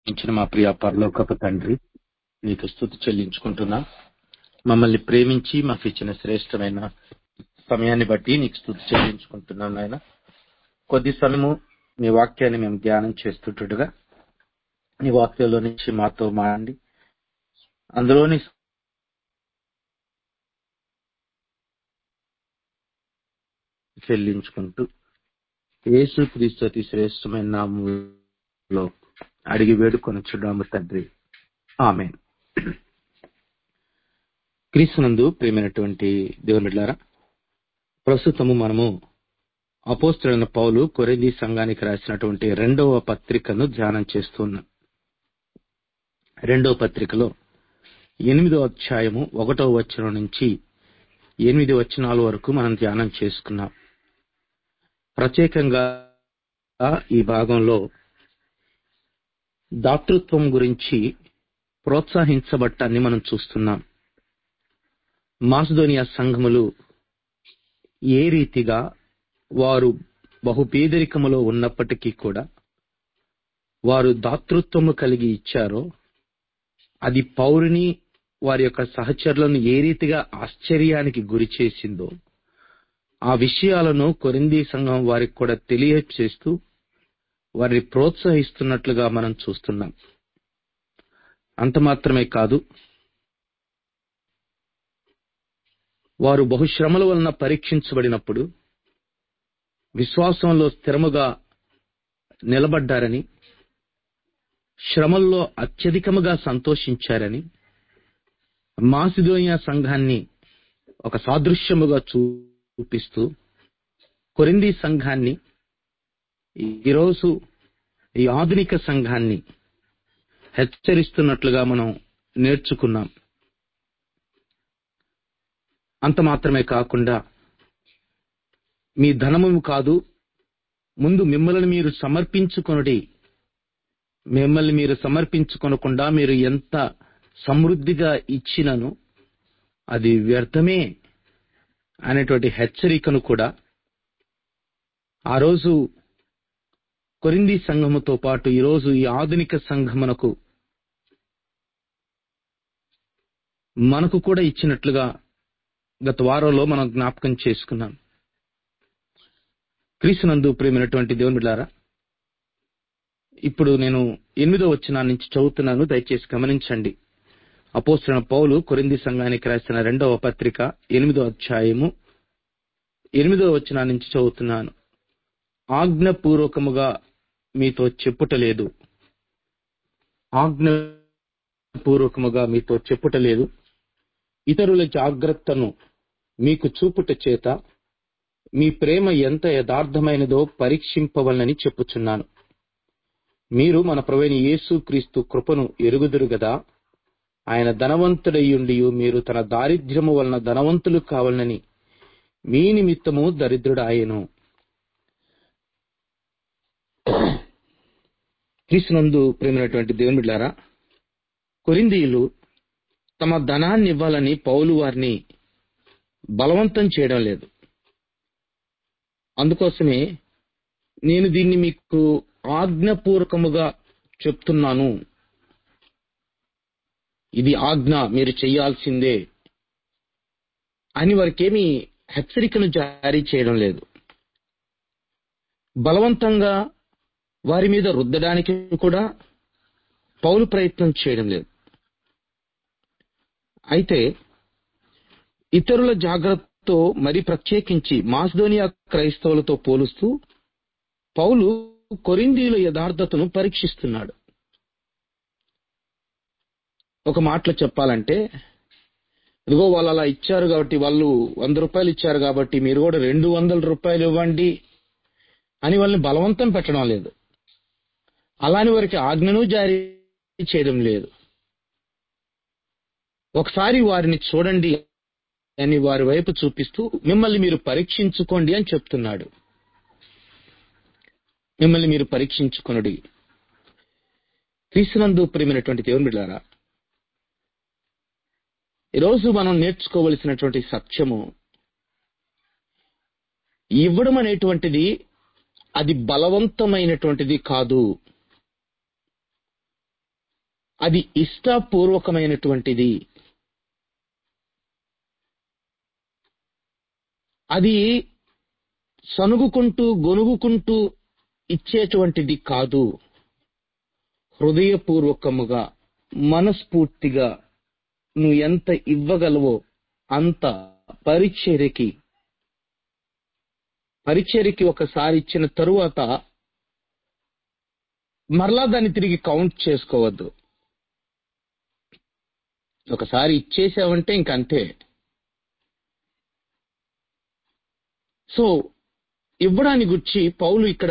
ఇచ్చిన మా ప్రియ పరలోకపు తండ్రి నీకు స్థుతి చెల్లించుకుంటున్నా మమ్మల్ని ప్రేమించి మాకు ఇచ్చిన శ్రేష్టమైన సమయాన్ని బట్టి నీకు స్థుతి చెల్లించుకుంటున్నాం నాయన కొద్ది సమయము నీ వాక్యాన్ని మేము ధ్యానం చేస్తుంటగా నీ వాక్యంలో నుంచి మాతో మాండి అందులోని చెల్లించుకుంటూ యేసు క్రీస్తు అతి శ్రేష్టమైన నామంలో అడిగి వేడుకొని చూడము తండ్రి ఆమె క్రీస్తునందు ప్రేమైనటువంటి దేవుని బిడ్డారా ప్రస్తుతము మనము అపోస్తుడైన పౌలు కొరింది సంఘానికి రాసినటువంటి రెండవ పత్రికను ధ్యానం చేస్తున్నాం రెండవ పత్రికలో ఎనిమిదో అధ్యాయము ఒకటో వచనం నుంచి ఎనిమిది వచనాల వరకు మనం ధ్యానం చేసుకున్నాం ప్రత్యేకంగా ఈ భాగంలో దాతృత్వం గురించి ప్రోత్సహించబట్టాన్ని మనం చూస్తున్నాం మాసుధోనియా సంఘములు ఏ రీతిగా వారు బహుపేదరికములో ఉన్నప్పటికీ కూడా వారు దాతృత్వము కలిగి ఇచ్చారో అది పౌరుని వారి యొక్క సహచరులను ఏ రీతిగా ఆశ్చర్యానికి గురి చేసిందో ఆ విషయాలను కొరింది సంఘం వారికి కూడా తెలియచేస్తూ వారిని ప్రోత్సహిస్తున్నట్లుగా మనం చూస్తున్నాం అంత మాత్రమే కాదు వారు బహుశ్రమల వలన పరీక్షించబడినప్పుడు విశ్వాసంలో స్థిరముగా నిలబడ్డారని శ్రమల్లో అత్యధికముగా సంతోషించారని మాసిదోనియా సంఘాన్ని ఒక సాదృశ్యముగా చూపిస్తూ కొరింది సంఘాన్ని ఈరోజు ఈ ఆధునిక సంఘాన్ని హెచ్చరిస్తున్నట్లుగా మనం నేర్చుకున్నాం అంత మాత్రమే కాకుండా మీ ధనము కాదు ముందు మిమ్మల్ని మీరు సమర్పించుకొనుడి మిమ్మల్ని మీరు సమర్పించుకొనకుండా మీరు ఎంత సమృద్ధిగా ఇచ్చినను అది వ్యర్థమే అనేటువంటి హెచ్చరికను కూడా ఆ రోజు కొరింది సంఘముతో పాటు ఈరోజు ఈ ఆధునిక సంఘమునకు మనకు కూడా ఇచ్చినట్లుగా గత వారంలో మనం జ్ఞాపకం చేసుకున్నాం క్రీస్తునందు ప్రేమైనటువంటి దేవుని బిడ్డారా ఇప్పుడు నేను ఎనిమిదో వచ్చిన నుంచి చదువుతున్నాను దయచేసి గమనించండి అపోస్తున్న పౌలు కొరింది సంఘానికి రాసిన రెండవ పత్రిక ఎనిమిదో అధ్యాయము ఎనిమిదో వచ్చిన నుంచి చదువుతున్నాను ఆజ్ఞపూర్వకముగా మీతో చెప్పుటలేదు ఆజ్ఞపూర్వకముగా మీతో చెప్పుటలేదు ఇతరుల జాగ్రత్తను మీకు చూపుట చేత మీ ప్రేమ ఎంత యథార్థమైనదో పరీక్షింపవలనని చెప్పుచున్నాను మీరు మన ప్రవీణ యేసు క్రీస్తు కృపను ఎరుగుదురు గదా ఆయన ధనవంతుడయ్యుండి మీరు తన దారిద్ర్యము వలన ధనవంతులు కావాలని మీ నిమిత్తము దరిద్రుడాయను క్రీస్తునందు ప్రేమైనటువంటి దేవుని బిడ్డారా కొరిందీయులు తమ ధనాన్ని ఇవ్వాలని పౌలు వారిని బలవంతం చేయడం లేదు అందుకోసమే నేను దీన్ని మీకు ఆజ్ఞపూర్వకముగా చెప్తున్నాను ఇది ఆజ్ఞ మీరు చేయాల్సిందే అని వారికేమి హెచ్చరికను జారీ చేయడం లేదు బలవంతంగా వారి మీద రుద్దడానికి కూడా పౌలు ప్రయత్నం చేయడం లేదు అయితే ఇతరుల జాగ్రత్తతో మరి ప్రత్యేకించి మాస్దోనియా క్రైస్తవులతో పోలుస్తూ పౌలు కొరిందీల యథార్థతను పరీక్షిస్తున్నాడు ఒక మాటలో చెప్పాలంటే ఇదిగో వాళ్ళు అలా ఇచ్చారు కాబట్టి వాళ్ళు వంద రూపాయలు ఇచ్చారు కాబట్టి మీరు కూడా రెండు వందల రూపాయలు ఇవ్వండి అని వాళ్ళని బలవంతం పెట్టడం లేదు అలాని వారికి ఆజ్ఞను జారీ చేయడం లేదు ఒకసారి వారిని చూడండి అని వారి వైపు చూపిస్తూ మిమ్మల్ని మీరు పరీక్షించుకోండి అని చెప్తున్నాడు మిమ్మల్ని మీరు పరీక్షించుకొనుడి క్రీస్తునందు ప్రేమైనటువంటి దేవుని బిడ్డారా ఈరోజు మనం నేర్చుకోవలసినటువంటి సత్యము ఇవ్వడం అనేటువంటిది అది బలవంతమైనటువంటిది కాదు అది ఇష్టపూర్వకమైనటువంటిది అది సనుగుకుంటూ గొనుగుకుంటూ ఇచ్చేటువంటిది కాదు హృదయపూర్వకముగా మనస్ఫూర్తిగా నువ్వు ఎంత ఇవ్వగలవో అంత పరిచర్యకి పరిచర్యకి ఒకసారి ఇచ్చిన తరువాత మరలా దాన్ని తిరిగి కౌంట్ చేసుకోవద్దు ఒకసారి ఇచ్చేసావంటే ఇంకంతే సో ఇవ్వడాన్ని గుర్చి పౌలు ఇక్కడ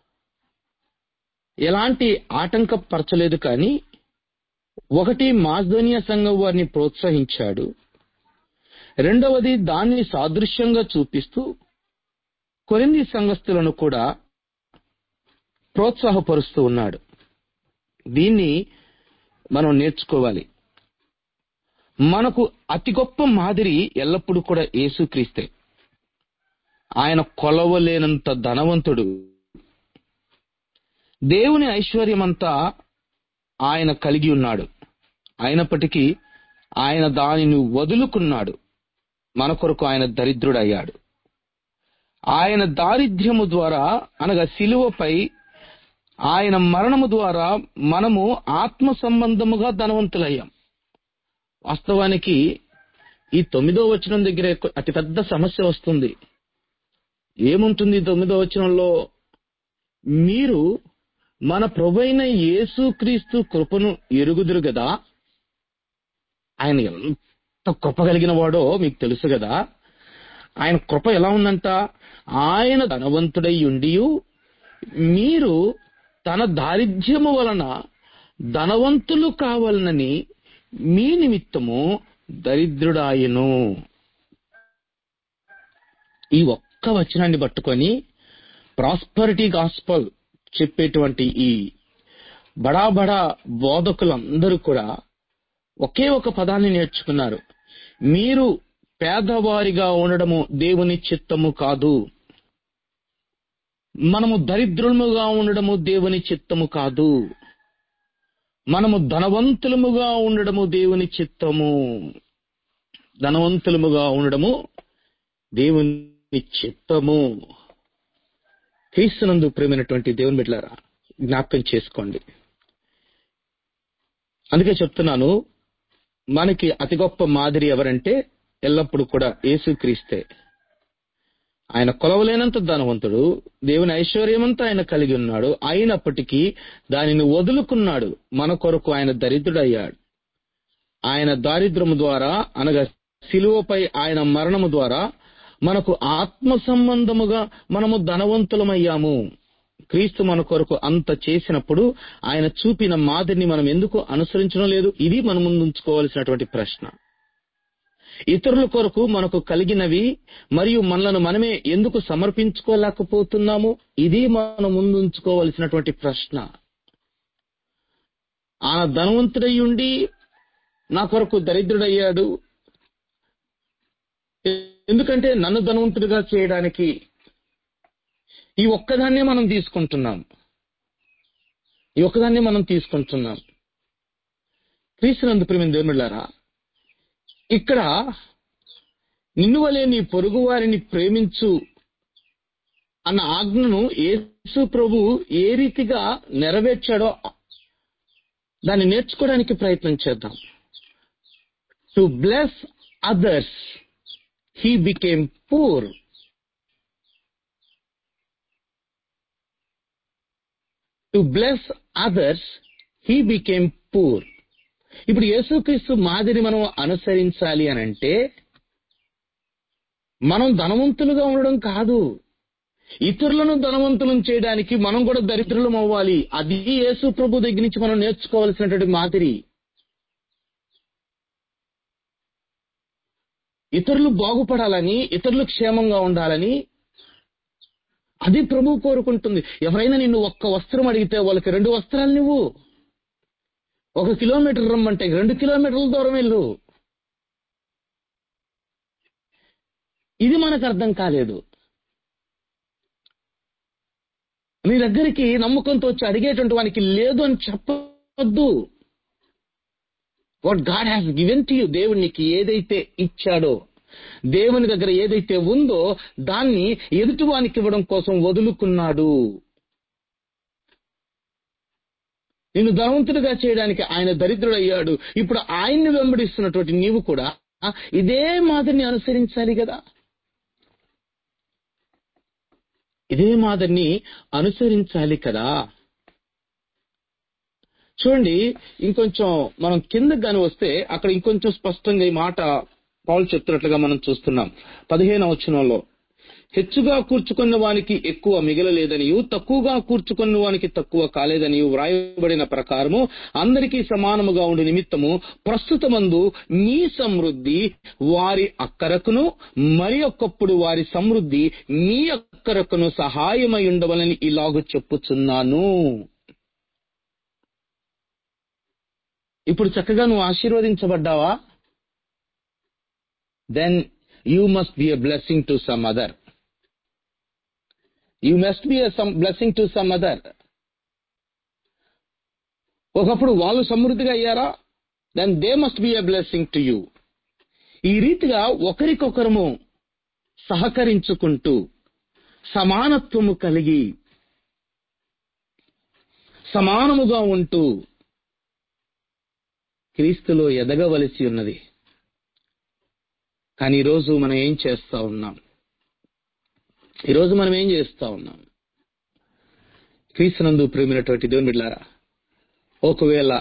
ఎలాంటి ఆటంకపరచలేదు కానీ ఒకటి మాస్ధోనియా సంఘం వారిని ప్రోత్సహించాడు రెండవది దాన్ని సాదృశ్యంగా చూపిస్తూ కొరింది సంఘస్థులను కూడా ప్రోత్సాహపరుస్తూ ఉన్నాడు దీన్ని మనం నేర్చుకోవాలి మనకు అతి గొప్ప మాదిరి ఎల్లప్పుడూ కూడా యేసుక్రీస్తే ఆయన కొలవలేనంత ధనవంతుడు దేవుని ఐశ్వర్యమంతా ఆయన కలిగి ఉన్నాడు అయినప్పటికీ ఆయన దానిని వదులుకున్నాడు మన కొరకు ఆయన దరిద్రుడయ్యాడు ఆయన దారిద్ర్యము ద్వారా అనగా శిలువపై ఆయన మరణము ద్వారా మనము ఆత్మ సంబంధముగా ధనవంతులయ్యాం వాస్తవానికి ఈ తొమ్మిదో వచనం దగ్గర అతిపెద్ద సమస్య వస్తుంది ఏముంటుంది తొమ్మిదో వచనంలో మీరు మన ప్రభైన యేసుక్రీస్తు కృపను ఎరుగుదురు కదా ఆయన ఎంత కృప కలిగిన వాడో మీకు తెలుసు కదా ఆయన కృప ఎలా ఉందంట ఆయన ధనవంతుడై ఉండి మీరు తన దారిద్ర్యము వలన ధనవంతులు కావాలనని మీ నిమిత్తము దరిద్రుడాయను ఈ ఒక్క వచనాన్ని పట్టుకొని ప్రాస్పరిటీ గాస్పల్ చెప్పేటువంటి ఈ బడా బడా బోధకులందరూ కూడా ఒకే ఒక పదాన్ని నేర్చుకున్నారు మీరు పేదవారిగా ఉండడము దేవుని చిత్తము కాదు మనము దరిద్రులముగా ఉండడము దేవుని చిత్తము కాదు మనము ధనవంతులముగా ఉండడము దేవుని చిత్తము ధనవంతులముగా ఉండడము దేవుని చిత్తము క్రీస్తునందు ప్రేమైనటువంటి దేవుని బిడ్డలారా జ్ఞాపకం చేసుకోండి అందుకే చెప్తున్నాను మనకి అతి గొప్ప మాదిరి ఎవరంటే ఎల్లప్పుడూ కూడా యేసుక్రీస్తే ఆయన కొలవలేనంత ధనవంతుడు దేవుని ఐశ్వర్యమంతా ఆయన కలిగి ఉన్నాడు అయినప్పటికీ దానిని వదులుకున్నాడు మన కొరకు ఆయన దరిద్రుడయ్యాడు ఆయన దారిద్రము ద్వారా అనగా శిలువపై ఆయన మరణము ద్వారా మనకు ఆత్మ సంబంధముగా మనము ధనవంతులమయ్యాము క్రీస్తు మన కొరకు అంత చేసినప్పుడు ఆయన చూపిన మాదిరిని మనం ఎందుకు అనుసరించడం లేదు ఇది మనం ముందుంచుకోవాల్సినటువంటి ప్రశ్న ఇతరుల కొరకు మనకు కలిగినవి మరియు మనలను మనమే ఎందుకు సమర్పించుకోలేకపోతున్నాము ఇది మనం ముందుంచుకోవలసినటువంటి ప్రశ్న ఆయన ధనవంతుడై ఉండి నా కొరకు దరిద్రుడయ్యాడు ఎందుకంటే నన్ను ధనవంతుడిగా చేయడానికి ఈ ఒక్కదాన్నే మనం తీసుకుంటున్నాం ఈ ఒక్కదాన్నే మనం తీసుకుంటున్నాం క్రీస్తునందు ప్రేమ దేవులారా ఇక్కడ నిన్ను వలే నీ పొరుగు వారిని ప్రేమించు అన్న ఆజ్ఞను యేసు ప్రభు ఏ రీతిగా నెరవేర్చాడో దాన్ని నేర్చుకోవడానికి ప్రయత్నం చేద్దాం to bless others he became poor to bless others he became poor ఇప్పుడు యేసుక్రీస్తు మాదిరి మనం అనుసరించాలి అని అంటే మనం ధనవంతులుగా ఉండడం కాదు ఇతరులను ధనవంతులను చేయడానికి మనం కూడా దరిద్రులం అవ్వాలి అది యేసు ప్రభు దగ్గర నుంచి మనం నేర్చుకోవాల్సినటువంటి మాదిరి ఇతరులు బాగుపడాలని ఇతరులు క్షేమంగా ఉండాలని అది ప్రభు కోరుకుంటుంది ఎవరైనా నిన్ను ఒక్క వస్త్రం అడిగితే వాళ్ళకి రెండు వస్త్రాలు నువ్వు ఒక కిలోమీటర్ రమ్మంటే రెండు కిలోమీటర్ల దూరం వెళ్ళు ఇది మనకు అర్థం కాలేదు నీ దగ్గరికి నమ్మకంతో వచ్చి అడిగేటువంటి వానికి లేదు అని చెప్పొద్దు what God has given to you దేవుడు నీకు ఏదైతే ఇచ్చాడో దేవుని దగ్గర ఏదైతే ఉందో దాన్ని ఎదుటివానికి ఇవ్వడం కోసం వదులుకున్నాడు నిన్ను ధనవంతుడిగా చేయడానికి ఆయన దరిద్రుడయ్యాడు ఇప్పుడు ఆయన్ని వెంబడిస్తున్నటువంటి నీవు కూడా ఇదే మాదిరిని అనుసరించాలి కదా ఇదే మాదిరిని అనుసరించాలి కదా చూడండి ఇంకొంచెం మనం కిందకి గాని వస్తే అక్కడ ఇంకొంచెం స్పష్టంగా ఈ మాట పౌలు చెప్తున్నట్లుగా మనం చూస్తున్నాం పదిహేను వచనంలో హెచ్చుగా కూర్చుకున్న వానికి ఎక్కువ మిగలలేదనియు తక్కువగా కూర్చుకున్న వానికి తక్కువ కాలేదనియు వ్రాయబడిన ప్రకారము అందరికీ సమానముగా ఉండు నిమిత్తము ప్రస్తుతమందు మీ సమృద్ధి వారి అక్కరకును మరి ఒక్కప్పుడు వారి సమృద్ధి మీ అక్కరకును సహాయమై ఉండవలని ఇలాగ చెప్పుచున్నాను ఇప్పుడు చక్కగా నువ్వు ఆశీర్వదించబడ్డావా then you must be a blessing to some other you must be some blessing to some other ఒకప్పుడు వాళ్ళు సమృద్ధిగా అయ్యారా then they must be a blessing to you ఈ రీతిగా ఒకరికొకరము సహకరించుకుంటూ సమానత్వము కలిగి సమానముగా ఉంటూ క్రీస్తులో ఎదగవలసి ఉన్నది కానీ ఈరోజు మనం ఏం చేస్తా ఉన్నాం ఈరోజు మనం ఏం చేస్తా ఉన్నాం క్రీస్తునందు ప్రేమినటువంటి దేవుని బిడ్డారా ఒకవేళ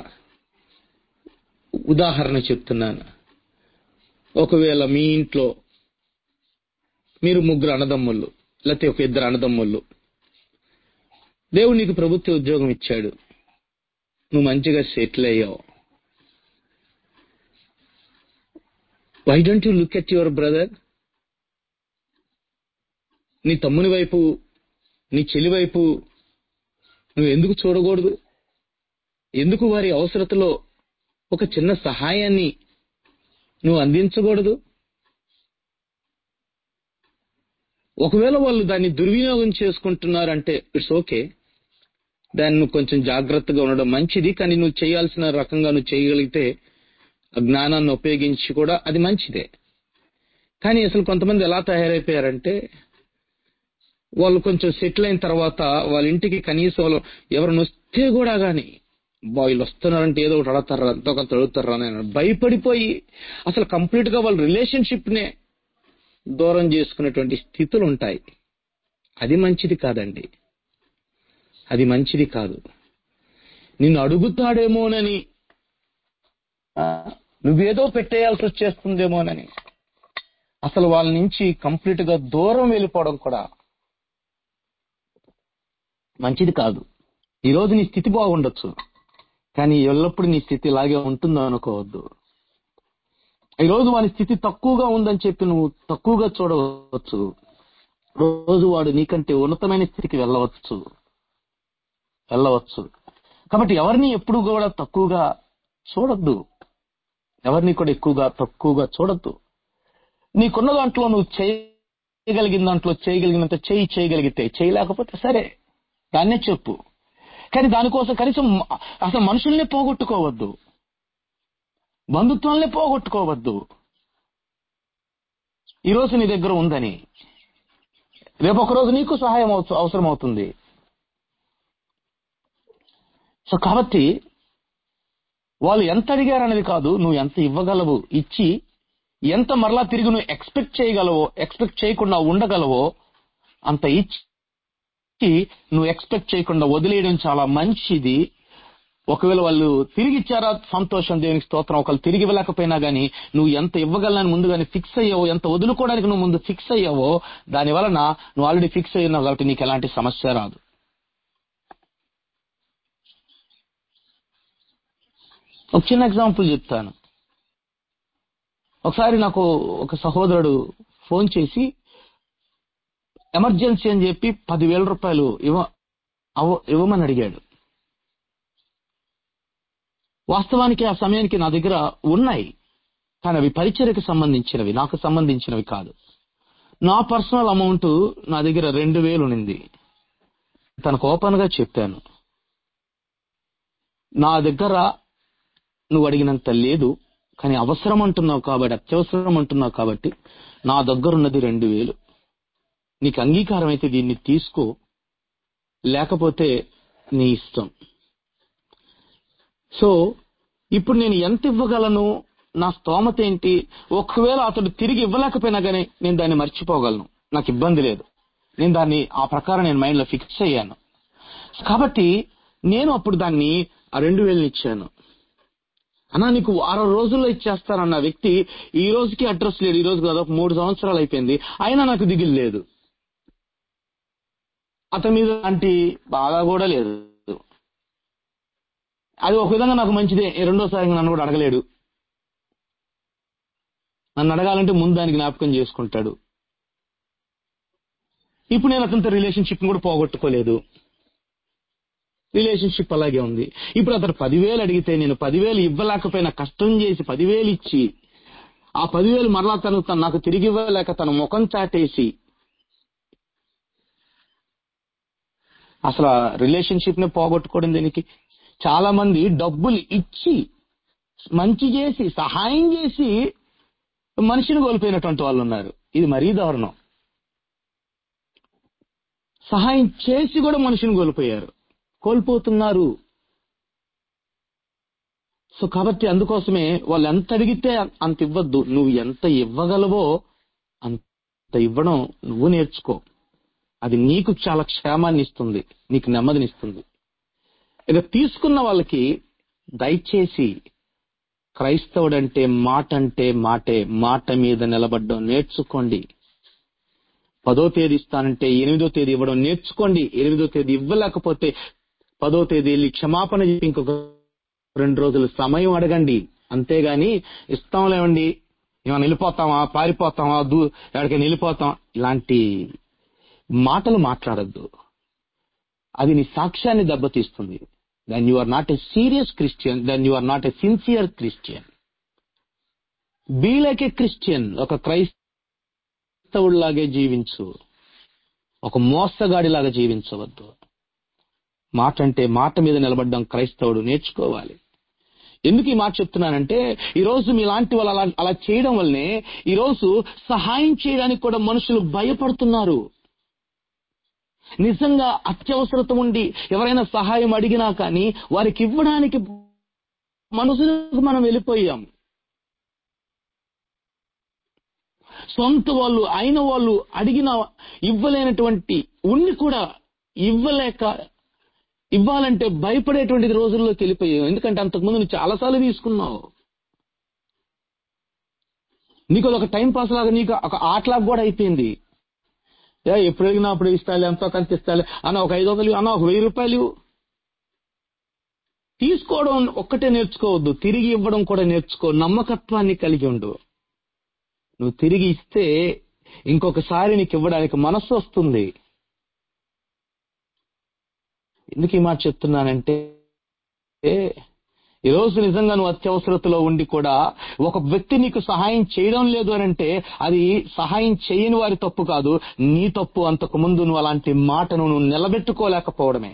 ఉదాహరణ చెప్తున్నాను ఒకవేళ మీ ఇంట్లో మీరు ముగ్గురు అన్నదమ్ముళ్ళు లేకపోతే ఒక ఇద్దరు అన్నదమ్ముళ్ళు దేవుడు నీకు ప్రభుత్వ ఉద్యోగం ఇచ్చాడు నువ్వు మంచిగా సెటిల్ అయ్యావు why don't you look at your brother నీ తమ్ముని వైపు నీ చెల్లి వైపు నువ్వు ఎందుకు చూడకూడదు ఎందుకు వారి అవసరతలో ఒక చిన్న సహాయాన్ని నువ్వు అందించకూడదు ఒకవేళ వాళ్ళు దాన్ని దుర్వినియోగం చేసుకుంటున్నారంటే ఇట్స్ ఓకే దాన్ని నువ్వు కొంచెం జాగ్రత్తగా ఉండడం మంచిది కానీ నువ్వు చేయాల్సిన రకంగా నువ్వు చేయగలిగితే ఆ జ్ఞానాన్ని ఉపయోగించి కూడా అది మంచిదే కానీ అసలు కొంతమంది ఎలా తయారైపోయారంటే వాళ్ళు కొంచెం సెటిల్ అయిన తర్వాత వాళ్ళ ఇంటికి కనీసం వాళ్ళు ఎవరిని వస్తే కూడా గాని బాయిలు వస్తున్నారంటే ఏదో ఒకటి అడతారా ఎంతో కొంత అడుగుతారా అని భయపడిపోయి అసలు కంప్లీట్ గా వాళ్ళ రిలేషన్షిప్ నే దూరం చేసుకునేటువంటి స్థితులు ఉంటాయి అది మంచిది కాదండి అది మంచిది కాదు నిన్ను అడుగుతాడేమోనని ఆ, నువ్వేదో పెట్టేయాల్సి వచ్చేస్తుందేమోనని అసలు వాళ్ళ నుంచి కంప్లీట్ గా దూరం వెళ్ళిపోవడం కూడా మంచిది కాదు ఈ రోజు నీ స్థితి బాగుండొచ్చు కానీ ఎల్లప్పుడూ నీ స్థితి ఇలాగే ఉంటుందో అనుకోవద్దు ఈ రోజు వాని స్థితి తక్కువగా ఉందని చెప్పి నువ్వు తక్కువగా చూడవచ్చు రోజు వాడు నీకంటే ఉన్నతమైన స్థితికి వెళ్ళవచ్చు వెళ్ళవచ్చు కాబట్టి ఎవరిని ఎప్పుడు కూడా తక్కువగా చూడొద్దు ఎవరిని కూడా ఎక్కువగా తక్కువగా చూడొద్దు నీకున్న దాంట్లో నువ్వు చేయగలిగిన దాంట్లో చేయగలిగినంత చేయి చేయగలిగితే చేయలేకపోతే సరే దాన్నే చెప్పు కానీ దానికోసం కనీసం మ- అసలు మనుషుల్నే పోగొట్టుకోవద్దు బంధుత్వాలనే పోగొట్టుకోవద్దు ఈ రోజు నీ దగ్గర ఉందని రేపు ఒక రోజు నీకు సహాయం అవ- అవసరం అవుతుంది సో కాబట్టి వాళ్ళు ఎంత అడిగారు అనేది కాదు నువ్వు ఎంత ఇవ్వగలవు ఇచ్చి ఎంత మరలా తిరిగి నువ్వు ఎక్స్పెక్ట్ చేయగలవో ఎక్స్పెక్ట్ చేయకుండా ఉండగలవో అంత ఇచ్చి నువ్వు ఎక్స్పెక్ట్ చేయకుండా వదిలేయడం చాలా మంచిది ఒకవేళ వాళ్ళు తిరిగి ఇచ్చారా సంతోషం దేవునికి స్తోత్రం ఒకవేళ తిరిగి ఇవ్వలేకపోయినా గానీ నువ్వు ఎంత ఇవ్వగలని ముందుగానే ఫిక్స్ అయ్యావో ఎంత వదులుకోవడానికి నువ్వు ముందు ఫిక్స్ అయ్యావో దాని వలన నువ్వు ఆల్రెడీ ఫిక్స్ అయ్యినావు కాబట్టి నీకు ఎలాంటి సమస్య రాదు ఒక చిన్న ఎగ్జాంపుల్ చెప్తాను ఒకసారి నాకు ఒక సహోదరుడు ఫోన్ చేసి ఎమర్జెన్సీ అని చెప్పి పదివేల రూపాయలు ఇవ్వ అవ- ఇవ్వమని అడిగాడు వాస్తవానికి ఆ సమయానికి నా దగ్గర ఉన్నాయి కానీ అవి పరిచర్యకు సంబంధించినవి నాకు సంబంధించినవి కాదు నా పర్సనల్ అమౌంట్ నా దగ్గర రెండు వేలు ఉన్నింది తనకు ఓపెన్ గా చెప్పాను నా దగ్గర నువ్వు అడిగినంత లేదు కానీ అవసరం అంటున్నావు కాబట్టి అత్యవసరం అంటున్నావు కాబట్టి నా దగ్గర ఉన్నది రెండు వేలు నీకు అంగీకారం అయితే దీన్ని తీసుకో లేకపోతే నీ ఇష్టం సో ఇప్పుడు నేను ఎంత ఇవ్వగలను నా స్తోమత ఏంటి ఒకవేళ అతడు తిరిగి ఇవ్వలేకపోయినా కానీ నేను దాన్ని మర్చిపోగలను నాకు ఇబ్బంది లేదు నేను దాన్ని ఆ ప్రకారం నేను మైండ్ లో ఫిక్స్ అయ్యాను కాబట్టి నేను అప్పుడు దాన్ని ఆ రెండు వేలని ఇచ్చాను అన్నా నీకు వారం రోజుల్లో ఇచ్చేస్తానన్న వ్యక్తి ఈ రోజుకి అడ్రస్ లేడు ఈ రోజు కాదు ఒక మూడు సంవత్సరాలు అయిపోయింది అయినా నాకు దిగులు లేదు అతని మీద లాంటి బాధ కూడా లేదు అది ఒక విధంగా నాకు మంచిదే ఈ రెండోసారి నన్ను కూడా అడగలేడు నన్ను అడగాలంటే ముందు దానికి జ్ఞాపకం చేసుకుంటాడు ఇప్పుడు నేను అతనితో రిలేషన్షిప్ కూడా పోగొట్టుకోలేదు రిలేషన్షిప్ అలాగే ఉంది ఇప్పుడు అతను పదివేలు అడిగితే నేను పదివేలు ఇవ్వలేకపోయినా కష్టం చేసి పదివేలు ఇచ్చి ఆ పదివేలు మరలా తను తను నాకు తిరిగి ఇవ్వలేక తన ముఖం చాటేసి అసలు రిలేషన్షిప్ ని పోగొట్టుకోవడం దీనికి చాలా మంది డబ్బులు ఇచ్చి మంచి చేసి సహాయం చేసి మనిషిని కోల్పోయినటువంటి వాళ్ళు ఉన్నారు ఇది మరీ దారుణం సహాయం చేసి కూడా మనిషిని కోల్పోయారు కోల్పోతున్నారు సో కాబట్టి అందుకోసమే వాళ్ళు ఎంత అడిగితే అంత ఇవ్వద్దు నువ్వు ఎంత ఇవ్వగలవో అంత ఇవ్వడం నువ్వు నేర్చుకో అది నీకు చాలా క్షేమాన్ని ఇస్తుంది నీకు నెమ్మదినిస్తుంది ఇక తీసుకున్న వాళ్ళకి దయచేసి క్రైస్తవుడంటే మాట అంటే మాటే మాట మీద నిలబడడం నేర్చుకోండి పదో తేదీ ఇస్తానంటే ఎనిమిదో తేదీ ఇవ్వడం నేర్చుకోండి ఎనిమిదో తేదీ ఇవ్వలేకపోతే పదో తేదీ వెళ్ళి క్షమాపణ చెప్పి ఇంకొక రెండు రోజులు సమయం అడగండి అంతేగాని ఇస్తాంలేవండి ఏమైనా వెళ్ళిపోతామా పారిపోతామా దూ ఎక్కడికైనా వెళ్ళిపోతాం ఇలాంటి మాటలు మాట్లాడద్దు అది నీ సాక్ష్యాన్ని దెబ్బతీస్తుంది then you are not a serious Christian then you are not a sincere Christian be like a Christian ఒక క్రైస్తవుడిలాగే జీవించు ఒక మోసగాడిలాగా జీవించవద్దు మాట అంటే మాట మీద నిలబడ్డం క్రైస్తవుడు నేర్చుకోవాలి ఎందుకు ఈ మాట చెప్తున్నానంటే ఈ రోజు మీలాంటి వాళ్ళు అలా అలా చేయడం వల్లనే ఈ రోజు సహాయం చేయడానికి కూడా మనుషులు భయపడుతున్నారు నిజంగా అత్యవసరత ఉండి ఎవరైనా సహాయం అడిగినా కానీ వారికి ఇవ్వడానికి మనసులకు మనం వెళ్ళిపోయాం సొంత వాళ్ళు అయిన వాళ్ళు అడిగిన ఇవ్వలేనటువంటి ఉండి కూడా ఇవ్వలేక ఇవ్వాలంటే భయపడేటువంటి రోజుల్లోకి వెళ్ళిపోయావు ఎందుకంటే అంతకుముందు నువ్వు చాలాసార్లు తీసుకున్నావు నీకు అది ఒక టైం పాస్ లాగా నీకు ఒక ఆటలాగా కూడా అయిపోయింది ఏ ఎప్పుడు అడిగినా అప్పుడు ఇస్తాలే ఎంతో కంత ఇస్తాలే అన్న ఒక ఐదు వందలు అన్న ఒక వెయ్యి రూపాయలు ఇవ్వు. తీసుకోవడం ఒక్కటే నేర్చుకోవద్దు తిరిగి ఇవ్వడం కూడా నేర్చుకో నమ్మకత్వాన్ని కలిగి ఉండు నువ్వు తిరిగి ఇస్తే ఇంకొకసారి నీకు ఇవ్వడానికి మనస్సు వస్తుంది ఎందుకు ఈ మాట చెప్తున్నానంటే ఏ, ఈ రోజు నిజంగా నువ్వు అత్యవసరతలో ఉండి కూడా ఒక వ్యక్తి నీకు సహాయం చేయడం లేదు అని అంటే అది సహాయం చేయని వారి తప్పు కాదు నీ తప్పు అంతకు ముందు నువ్వు అలాంటి మాటను నువ్వు నిలబెట్టుకోలేకపోవడమే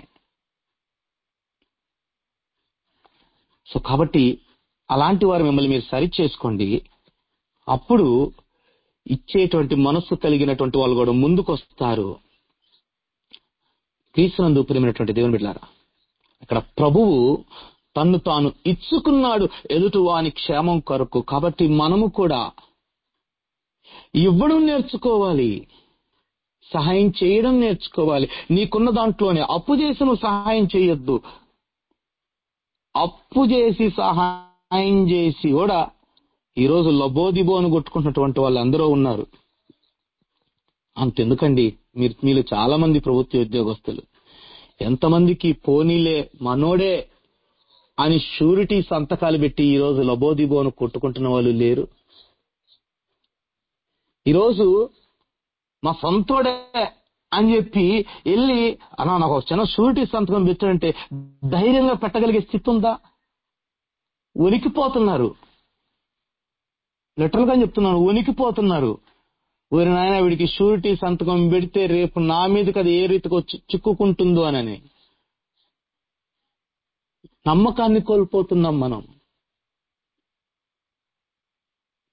సో కాబట్టి అలాంటి వారు మిమ్మల్ని మీరు సరి చేసుకోండి అప్పుడు ఇచ్చేటువంటి మనస్సు కలిగినటువంటి వాళ్ళు కూడా ముందుకొస్తారు క్రీస్తునందు ప్రియమైనటువంటి దేవుని బిడ్డారా అక్కడ ప్రభువు తన్ను తాను ఇచ్చుకున్నాడు ఎదుటి వాని క్షేమం కొరకు కాబట్టి మనము కూడా ఇవ్వడం నేర్చుకోవాలి సహాయం చేయడం నేర్చుకోవాలి నీకున్న దాంట్లోనే అప్పు చేసి నువ్వు సహాయం చేయొద్దు అప్పు చేసి సహాయం చేసి కూడా ఈరోజు లబోదిబో అని కొట్టుకుంటున్నటువంటి వాళ్ళు అందరూ ఉన్నారు అంతెందుకండి మీరు మీరు చాలా మంది ప్రభుత్వ ఉద్యోగస్తులు ఎంతమందికి పోనీలే మనోడే అని షూరిటీ సంతకాలు పెట్టి ఈ రోజు లబోదిబోను కొట్టుకుంటున్న వాళ్ళు లేరు ఈరోజు మా సొంతోడే అని చెప్పి వెళ్ళి అన్నా నాకు ఒక చిన్న షూరిటీ సంతకం పెట్టాడంటే ధైర్యంగా పెట్టగలిగే స్థితి ఉందా ఉనికిపోతున్నారు లిటరల్ గా చెప్తున్నాను ఉనికిపోతున్నారు ఊరి నాయన వీడికి షూరిటీ సంతకం పెడితే రేపు నా మీదకి అది ఏ రీతికి వచ్చి చిక్కుకుంటుందో అని నమ్మకాన్ని కోల్పోతున్నాం మనం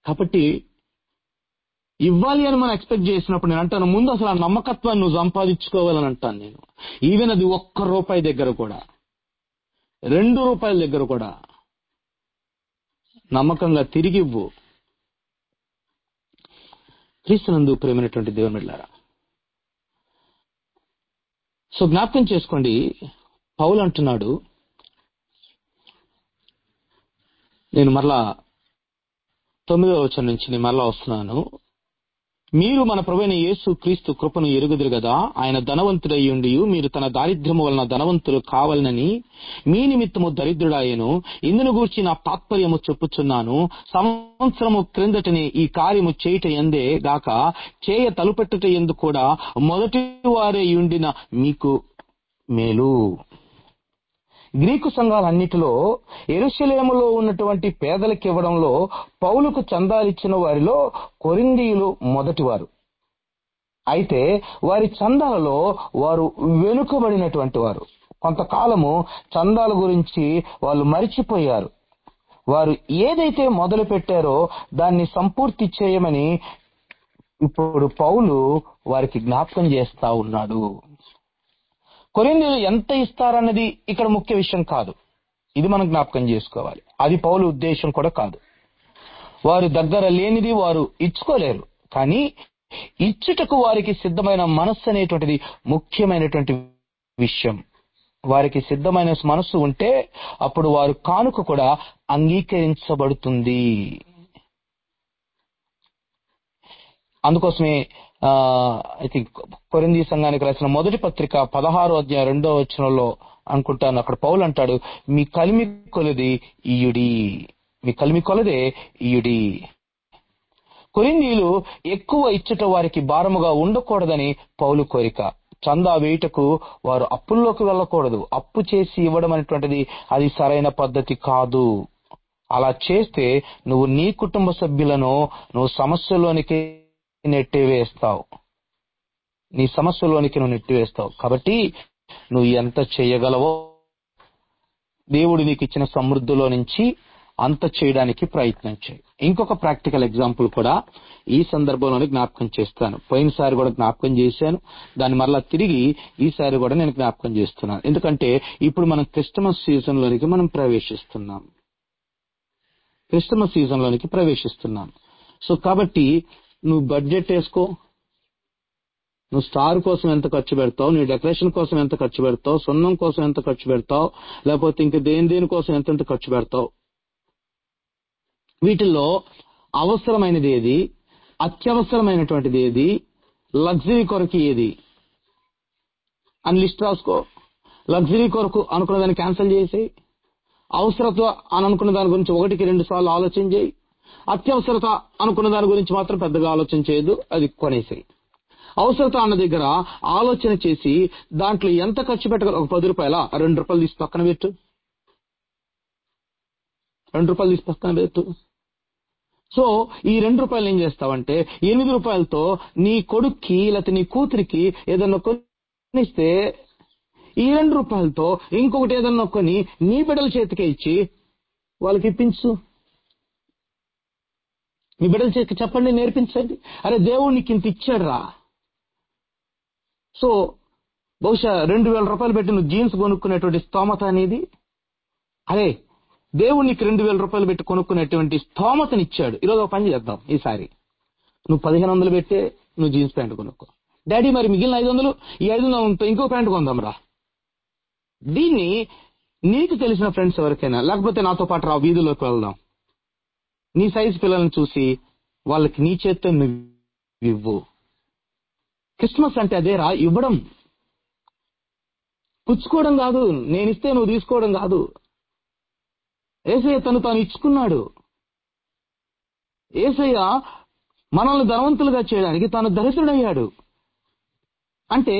కాబట్టి ఇవ్వాలి అని మనం ఎక్స్పెక్ట్ చేసినప్పుడు నేను అంటాను ముందు అసలు ఆ నమ్మకత్వాన్ని నువ్వు సంపాదించుకోవాలని అంటాను నేను ఈవెన్ అది ఒక్క రూపాయి దగ్గర కూడా రెండు రూపాయల దగ్గర కూడా నమ్మకంగా తిరిగి ఇవ్వు క్రీస్తునందు ప్రేమైనటువంటి దేవుని బిడ్డలారా సో జ్ఞాపకం చేసుకోండి పౌలు అంటున్నాడు నేను మరలా తొమ్మిదవ వచనం నుంచి నేను మరలా వస్తున్నాను మీరు మన ప్రభువైన యేసు క్రీస్తు కృపను ఎరుగుదురు కదా ఆయన ధనవంతుడై ఉండి మీరు తన దారిద్ర్యము వలన ధనవంతులు కావాలనని మీ నిమిత్తము దరిద్రుడాయను ఇందును గూర్చి నా తాత్పర్యము చెప్పుచున్నాను సంవత్సరము క్రిందటనే ఈ కార్యము చేయుట ఎందే గాక చేయ తలుపెట్టుట ఎందు కూడా మొదటి వారే ఉండిన మీకు మేలు గ్రీకు సంఘాలన్నిటిలో ఎరుషలేములో ఉన్నటువంటి పేదలకు ఇవ్వడంలో పౌలుకు చందాలిచ్చిన వారిలో కొరిందీయులు మొదటివారు అయితే వారి చందాలలో వారు వెనుకబడినటువంటి వారు కొంతకాలము చందాల గురించి వాళ్ళు మరిచిపోయారు వారు ఏదైతే మొదలు పెట్టారో దాన్ని సంపూర్తి చేయమని ఇప్పుడు పౌలు వారికి జ్ఞాపకం చేస్తా ఉన్నాడు కొరిందీలు ఎంత ఇస్తారన్నది ఇక్కడ ముఖ్య విషయం కాదు ఇది మనం జ్ఞాపకం చేసుకోవాలి అది పౌలు ఉద్దేశం కూడా కాదు వారు దగ్గర లేనిది వారు ఇచ్చుకోలేరు కానీ ఇచ్చుటకు వారికి సిద్ధమైన మనస్సు అనేటువంటిది ముఖ్యమైనటువంటి విషయం వారికి సిద్ధమైన మనస్సు ఉంటే అప్పుడు వారు కానుక కూడా అంగీకరించబడుతుంది అందుకోసమే ఐ థింక్ కొరింది సంఘానికి రాసిన మొదటి పత్రిక పదహారో అధ్యాయం రెండో వచనంలో అనుకుంటాను అక్కడ పౌలు అంటాడు మీ కలిమి కొలది ఇయుడి మీ కలిమి కొలదే ఇయుడి కొరిందీలు ఎక్కువ ఇచ్చుట వారికి భారముగా ఉండకూడదని పౌలు కోరిక చందా వేయుటకు వారు అప్పుల్లోకి వెళ్ళకూడదు అప్పు చేసి ఇవ్వడం అనేటువంటిది అది సరైన పద్ధతి కాదు అలా చేస్తే నువ్వు నీ కుటుంబ సభ్యులను నువ్వు సమస్యలోనికి నెట్టివేస్తావు నీ సమస్యలోనికి నువ్వు నెట్టివేస్తావు కాబట్టి నువ్వు ఎంత చేయగలవో దేవుడు నీకు ఇచ్చిన సమృద్ధిలో నుంచి అంత చేయడానికి ప్రయత్నం చేయి ఇంకొక ప్రాక్టికల్ ఎగ్జాంపుల్ కూడా ఈ సందర్భంలోనే జ్ఞాపకం చేస్తాను పోయినసారి కూడా జ్ఞాపకం చేశాను దాన్ని మరలా తిరిగి ఈసారి కూడా నేను జ్ఞాపకం చేస్తున్నాను ఎందుకంటే ఇప్పుడు మనం క్రిస్టమస్ సీజన్ లోనికి మనం ప్రవేశిస్తున్నాం క్రిస్టమస్ సీజన్ లోనికి ప్రవేశిస్తున్నాం సో కాబట్టి నువ్వు బడ్జెట్ వేసుకో నువ్వు స్టార్ కోసం ఎంత ఖర్చు పెడతావు నీ డెకరేషన్ కోసం ఎంత ఖర్చు పెడతావు సున్నం కోసం ఎంత ఖర్చు పెడతావు లేకపోతే ఇంక దేని దేని కోసం ఎంతెంత ఖర్చు పెడతావు వీటిల్లో అవసరమైనది ఏది అత్యవసరమైనటువంటిది ఏది లగ్జరీ కొరకు ఏది అని లిస్ట్ రాసుకో లగ్జరీ కొరకు అనుకున్న దాన్ని క్యాన్సిల్ చేసి అవసరత అని అనుకున్న దాని గురించి ఒకటికి రెండు సార్లు ఆలోచన చేయి అత్యవసరత అనుకున్న దాని గురించి మాత్రం పెద్దగా ఆలోచన చేయదు అది కొనేసేయి అవసరత అన్న దగ్గర ఆలోచన చేసి దాంట్లో ఎంత ఖర్చు పెట్టగల ఒక పది రూపాయల రెండు రూపాయలు తీసి పక్కన పెట్టు రెండు రూపాయలు తీసి పక్కన పెట్టు సో ఈ రెండు రూపాయలు ఏం చేస్తావంటే ఎనిమిది రూపాయలతో నీ కొడుక్కి లేకపోతే నీ కూతురికి ఏదన్నా కొనిస్తే ఈ రెండు రూపాయలతో ఇంకొకటి ఏదన్నా కొని నీ బిడ్డల చేతికే ఇచ్చి వాళ్ళకి ఇప్పించు మీ బిడ్డల చేతికి చెప్పండి నేర్పించండి అరే దేవుడు నీకు ఇంత ఇచ్చాడు రా సో బహుశా రెండు వేల రూపాయలు పెట్టి నువ్వు జీన్స్ కొనుక్కునేటువంటి స్తోమత అనేది అరే దేవుడు నీకు రెండు వేల రూపాయలు పెట్టి కొనుక్కునేటువంటి స్తోమతని ఇచ్చాడు ఈరోజు ఒక పని చేద్దాం ఈసారి నువ్వు పదిహేను వందలు పెట్టే నువ్వు జీన్స్ ప్యాంట్ కొనుక్కో డాడీ మరి మిగిలిన ఐదు వందలు ఈ ఐదు వందలతో ఇంకో ప్యాంట్ కొందాం రా దీన్ని నీకు తెలిసిన ఫ్రెండ్స్ ఎవరికైనా లేకపోతే నాతో పాటు రా వీధిలోకి వెళ్దాం నీ సైజు పిల్లల్ని చూసి వాళ్ళకి నీ చేత్తో నువ్వు ఇవ్వు క్రిస్మస్ అంటే అదే రా ఇవ్వడం పుచ్చుకోవడం కాదు నేనిస్తే నువ్వు తీసుకోవడం కాదు ఏసయ్య తను తాను ఇచ్చుకున్నాడు ఏసయ్య మనల్ని ధనవంతులుగా చేయడానికి తాను దరిద్రుడయ్యాడు అంటే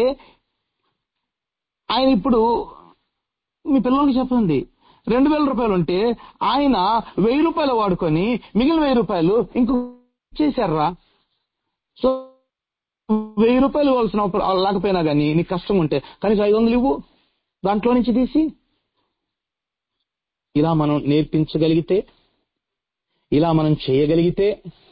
ఆయన ఇప్పుడు మీ పిల్లలకి చెప్పండి రెండు వేల రూపాయలు ఉంటే ఆయన వెయ్యి రూపాయలు వాడుకొని మిగిలిన వెయ్యి రూపాయలు ఇంకో చేశారా సో వెయ్యి రూపాయలు ఇవ్వాల్సిన అవసరం లేకపోయినా కానీ నీకు కష్టం ఉంటే కనీసం ఐదు వందలు ఇవ్వు దాంట్లో నుంచి తీసి ఇలా మనం నేర్పించగలిగితే ఇలా మనం చేయగలిగితే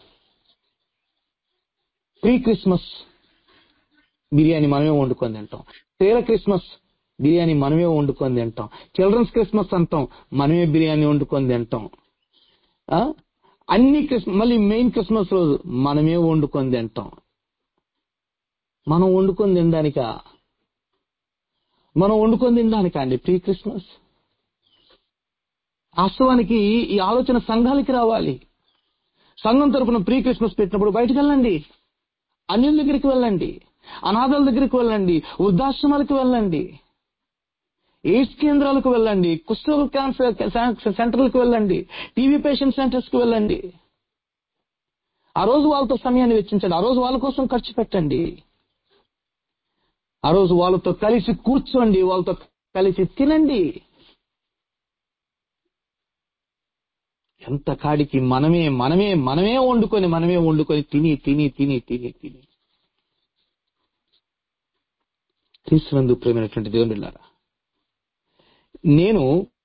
ప్రీ క్రిస్మస్ బిర్యానీ మనమే వండుకొని తింటాం తేల క్రిస్మస్ బిర్యానీ మనమే వండుకొని తింటాం చిల్డ్రన్స్ క్రిస్మస్ అంటాం మనమే బిర్యానీ వండుకొని తింటాం ఆ? అన్ని క్రిస్మస్ మళ్ళీ మెయిన్ క్రిస్మస్ రోజు మనమే వండుకొని తింటాం మనం వండుకొని తినడానికా మనం వండుకొని తినడానికా అండి ప్రీ క్రిస్మస్ వాస్తవానికి ఈ ఆలోచన సంఘాలకి రావాలి సంఘం తరపున ప్రీ క్రిస్మస్ పెట్టినప్పుడు బయటకు వెళ్ళండి అన్యుల దగ్గరికి వెళ్ళండి అనాథాల దగ్గరికి వెళ్ళండి వృద్ధాశ్రమాలకు వెళ్ళండి ఎయిడ్స్ కేంద్రాలకు వెళ్ళండి కుష్ఠరోగ క్యాన్సర్ సెంటర్లకు వెళ్ళండి టీవీ పేషెంట్ సెంటర్స్ కు వెళ్ళండి ఆ రోజు వాళ్ళతో సమయాన్ని వెచ్చించండి ఆ రోజు వాళ్ళ కోసం ఖర్చు పెట్టండి ఆ రోజు వాళ్ళతో కలిసి కూర్చోండి వాళ్ళతో కలిసి తినండి ఎంత కాడికి మనమే మనమే మనమే వండుకొని మనమే వండుకొని తిని తిని తిని తిని తిని క్రీస్తునందు ప్రేమైనటువంటి దేవుని బిడ్డలారా నేను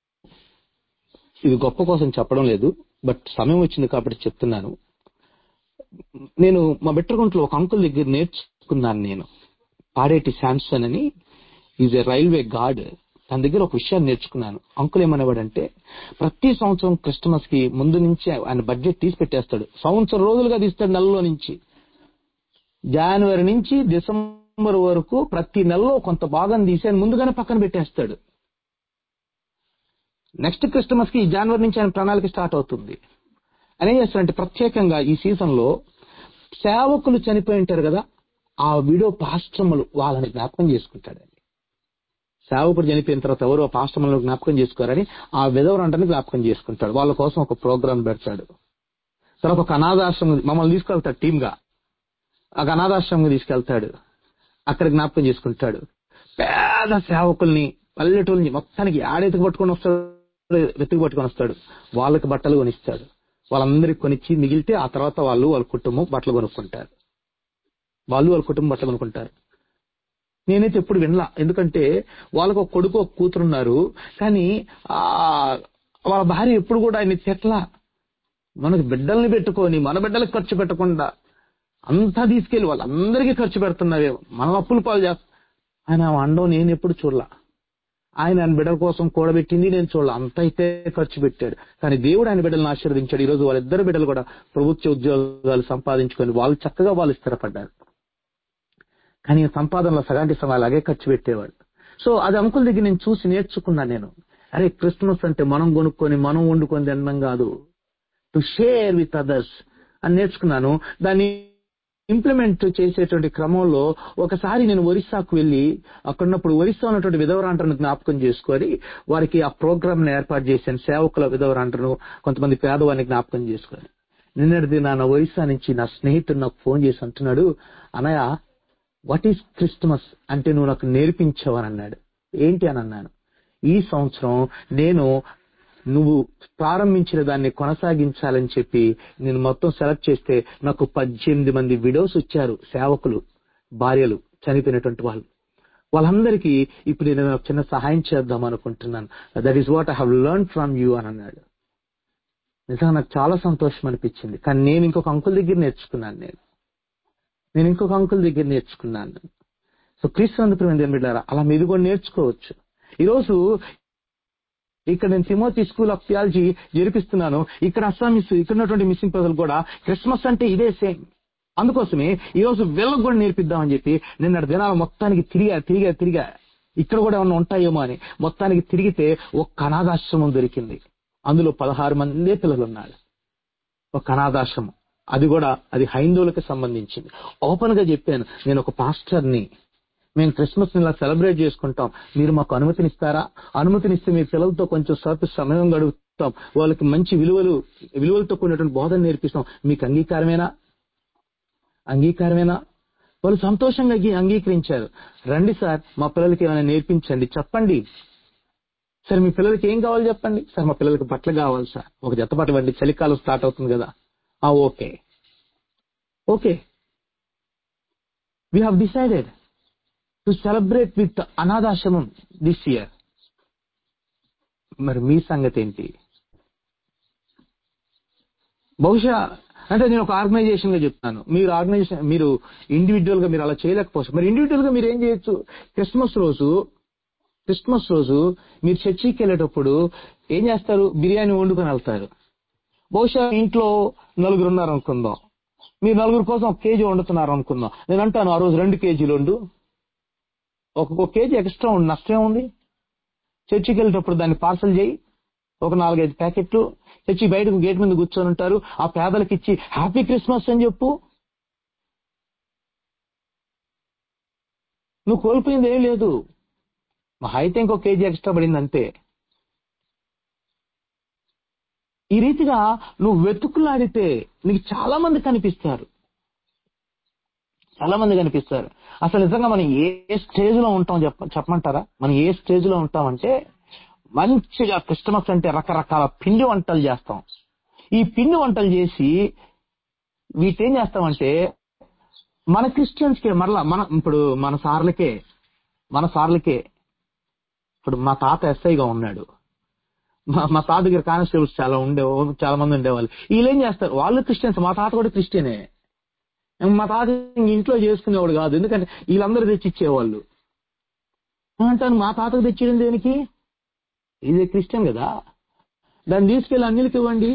ఇది గొప్ప కోసం చెప్పడం లేదు బట్ సమయం వచ్చింది కాబట్టి చెప్తున్నాను నేను మా బిట్రగుంట్లో ఒక అంకుల్ దగ్గర నేర్చుకున్నాను నేను పాడేటి శాంసన్ అని ఈజ్ ఎ రైల్వే గార్డ్ తన దగ్గర ఒక విషయాన్ని నేర్చుకున్నాను అంకుల్ ఏమనేవాడంటే ప్రతి సంవత్సరం క్రిస్టమస్ కి ముందు నుంచి ఆయన బడ్జెట్ తీసి పెట్టేస్తాడు సంవత్సరం రోజులుగా తీస్తాడు నెలలో నుంచి జనవరి నుంచి డిసెంబర్ వరకు ప్రతి నెలలో కొంత భాగం తీసి ఆయన ముందుగానే పక్కన పెట్టేస్తాడు నెక్స్ట్ క్రిస్టమస్ కి ఈ జనవరి నుంచి ఆయన ప్రణాళిక స్టార్ట్ అవుతుంది ఆయన ఏం చేస్తాడంటే ప్రత్యేకంగా ఈ సీజన్ లో సేవకులు చనిపోయి ఉంటారు కదా ఆ విడో పాశ్రములు వాళ్ళని జ్ఞాపకం చేసుకుంటాడండి సేవకుడు చనిపోయిన తర్వాత ఎవరు ఆ పాశ్రమంలో జ్ఞాపకం చేసుకోరని ఆ విధవరంటని జ్ఞాపకం చేసుకుంటాడు వాళ్ళ కోసం ఒక ప్రోగ్రాం పెడతాడు తర్వాత ఒక అనాథాశ్రమం మమ్మల్ని తీసుకెళ్తాడు టీమ్ గా ఆ అనాథాశ్రమం తీసుకెళ్తాడు అక్కడ జ్ఞాపకం చేసుకుంటాడు పేద సేవకుల్ని పల్లెటూరిని మొత్తానికి ఆడెత్తుకు పట్టుకొని వస్తాడు వెతుకు పట్టుకొని వస్తాడు వాళ్ళకి బట్టలు కొనిస్తాడు వాళ్ళందరికి కొనిచ్చి మిగిలితే ఆ తర్వాత వాళ్ళు వాళ్ళ కుటుంబం బట్టలు కొనుక్కుంటారు వాళ్ళు వాళ్ళ కుటుంబం బట్టలు కొనుక్కుంటారు నేనైతే ఎప్పుడు వినలా ఎందుకంటే వాళ్ళకు ఒక కొడుకు ఒక కూతురున్నారు కానీ ఆ వాళ్ళ భార్య ఎప్పుడు కూడా ఆయన చెట్ల మనకు బిడ్డల్ని పెట్టుకొని మన బిడ్డలకు ఖర్చు పెట్టకుండా అంతా తీసుకెళ్లి వాళ్ళందరికీ ఖర్చు పెడుతున్నావే మన అప్పులు పాలు చేస్తా ఆయన వండవు నేను ఎప్పుడు చూడలా ఆయన ఆయన బిడ్డల కోసం కూడబెట్టింది నేను చూడాలి అంత అయితే ఖర్చు పెట్టాడు కానీ దేవుడు ఆయన బిడ్డలను ఆశీర్వదించాడు ఈ రోజు వాళ్ళిద్దరు బిడ్డలు కూడా ప్రభుత్వ ఉద్యోగాలు సంపాదించుకొని వాళ్ళు చక్కగా వాళ్ళు స్థిరపడ్డారు కానీ ఈ సంపాదనలో సగానికి సగం అలాగే ఖర్చు పెట్టేవాడు సో అది అంకుల్ దగ్గర నేను చూసి నేర్చుకున్నాను నేను అరే క్రిస్మస్ అంటే మనం కొనుక్కొని మనం వండుకొని తినడం కాదు టు షేర్ విత్ అదర్స్ అని నేర్చుకున్నాను దాన్ని ఇంప్లిమెంట్ చేసేటువంటి క్రమంలో ఒకసారి నేను ఒరిస్సాకు వెళ్లి అక్కడున్నప్పుడు ఒరిస్సా ఉన్నటువంటి విధవరాంటను జ్ఞాపకం చేసుకొని వారికి ఆ ప్రోగ్రామ్ ని ఏర్పాటు చేశాను సేవకుల విధవరాంటను కొంతమంది పేదవారిని జ్ఞాపకం చేసుకొని నిన్నటి దినాన ఒరిస్సా నుంచి నా స్నేహితుడు నాకు ఫోన్ చేసి అంటున్నాడు అనయ్య వాట్ ఈస్ క్రిస్టమస్ అంటే నువ్వు నాకు నేర్పించావని అన్నాడు ఏంటి అని అన్నాను ఈ సంవత్సరం నేను నువ్వు ప్రారంభించిన దాన్ని కొనసాగించాలని చెప్పి నేను మొత్తం సెలెక్ట్ చేస్తే నాకు పద్దెనిమిది మంది విడోస్ వచ్చారు సేవకులు భార్యలు చనిపోయినటువంటి వాళ్ళు వాళ్ళందరికీ ఇప్పుడు నేను ఒక చిన్న సహాయం చేద్దాం అనుకుంటున్నాను that is what I have learn from you అని అన్నాడు నిజంగా నాకు చాలా సంతోషం అనిపించింది కానీ నేను ఇంకొక అంకుల్ దగ్గర నేర్చుకున్నాను నేను నేను ఇంకొక అంకుల్ దగ్గర నేర్చుకున్నాను సో క్రీస్తు బిడ్డారా అలా మీరు కూడా నేర్చుకోవచ్చు ఈరోజు ఇక్కడ నేను తిమోతి స్కూల్ ఆఫ్ థియాలజీ జరిపిస్తున్నాను ఇక్కడ అస్సామీస్ ఇక్కడ ఉన్నటువంటి మిస్సింగ్ ప్రజలు కూడా క్రిస్మస్ అంటే ఇదే సేమ్ అందుకోసమే ఈ రోజు వీళ్ళకు కూడా నేర్పిద్దామని చెప్పి నిన్న దినాలు మొత్తానికి తిరిగా తిరిగా తిరిగా ఇక్కడ కూడా ఏమన్నా ఉంటాయేమో అని మొత్తానికి తిరిగితే ఒక అనాథాశ్రమం దొరికింది అందులో పదహారు మందే పిల్లలు ఉన్నారు ఒక అనాథాశ్రమం అది కూడా అది హైందవులకు సంబంధించింది ఓపెన్ గా చెప్పాను నేను ఒక పాస్టర్ని మేము క్రిస్మస్ ఇలా సెలబ్రేట్ చేసుకుంటాం మీరు మాకు అనుమతినిస్తారా అనుమతినిస్తే మీ పిల్లలతో కొంచెం సేపు సమయం గడుపుతాం వాళ్ళకి మంచి విలువలు విలువలతో కూడినటువంటి బోధన నేర్పిస్తాం మీకు అంగీకారమేనా అంగీకారమేనా వాళ్ళు సంతోషంగా అంగీ- అంగీకరించారు రండి సార్ మా పిల్లలకి ఏమైనా నేర్పించండి చెప్పండి సరే మీ పిల్లలకి ఏం కావాలి చెప్పండి సార్ మా పిల్లలకి బట్టలు కావాలి సార్ ఒక జత బట్టలు వండి చలికాలం స్టార్ట్ అవుతుంది కదా ఆ okay okay we have decided to celebrate with అనాథాశ్రమం దిస్ ఇయర్ మరి మీ సంగతి ఏంటి బహుశా అంటే నేను ఒక ఆర్గనైజేషన్ గా చెప్తాను మీరు ఆర్గనైజేషన్ మీరు ఇండివిజువల్ గా మీరు అలా చేయలేకపోవచ్చు మరి ఇండివిజువల్ గా మీరు ఏం చేయొచ్చు క్రిస్మస్ రోజు క్రిస్మస్ రోజు మీరు చర్చికి వెళ్ళేటప్పుడు ఏం చేస్తారు బిర్యానీ వండుకొని వెళ్తారు బహుశా ఇంట్లో నలుగురు ఉన్నారు అనుకుందాం మీరు నలుగురు కోసం ఒక కేజీ వండుతున్నారు అనుకుందాం నేను అంటాను ఆ రోజు రెండు కేజీలు వండు ఒక్కొక్క కేజీ ఎక్స్ట్రా ఉండి నష్టం ఉంది చర్చికి వెళ్ళేటప్పుడు దాన్ని పార్సల్ చేయి ఒక నాలుగైదు ప్యాకెట్లు తెచ్చి బయటకు గేట్ మీద కూర్చొని ఉంటారు ఆ పేదలకు ఇచ్చి హ్యాపీ క్రిస్మస్ అని చెప్పు నువ్వు కోల్పోయింది ఏం లేదు మా అయితే ఇంకో కేజీ ఎక్స్ట్రా పడింది అంతే ఈ రీతిగా నువ్వు వెతుకులాడితే నీకు చాలా మంది కనిపిస్తారు చాలా మంది కనిపిస్తారు అసలు నిజంగా మనం ఏ స్టేజ్ లో ఉంటాం చెప్ప చెప్పమంటారా మనం ఏ స్టేజ్ లో ఉంటామంటే మంచిగా క్రిస్టమస్ అంటే రకరకాల పిండి వంటలు చేస్తాం ఈ పిండి వంటలు చేసి వీటేం చేస్తామంటే మన క్రిస్టియన్స్ కే మరలా మన ఇప్పుడు మన సార్లకే మన సార్లకే ఇప్పుడు మా తాత ఎస్ఐగా ఉన్నాడు మా మా తాత దగ్గర కానిస్టేబుల్స్ చాలా ఉండే చాలా మంది ఉండేవాళ్ళు వీళ్ళు ఏం చేస్తారు వాళ్ళు క్రిస్టియన్స్ మా తాత కూడా క్రిస్టియనే మా తాత ఇంక ఇంట్లో చేసుకునేవాడు కాదు ఎందుకంటే వీళ్ళందరూ తెచ్చి ఇచ్చేవాళ్ళు అంటాను మా తాతకు తెచ్చేయడం దేనికి ఇది క్రిస్టియన్ కదా దాన్ని తీసుకెళ్లి అనిల్కి ఇవ్వండి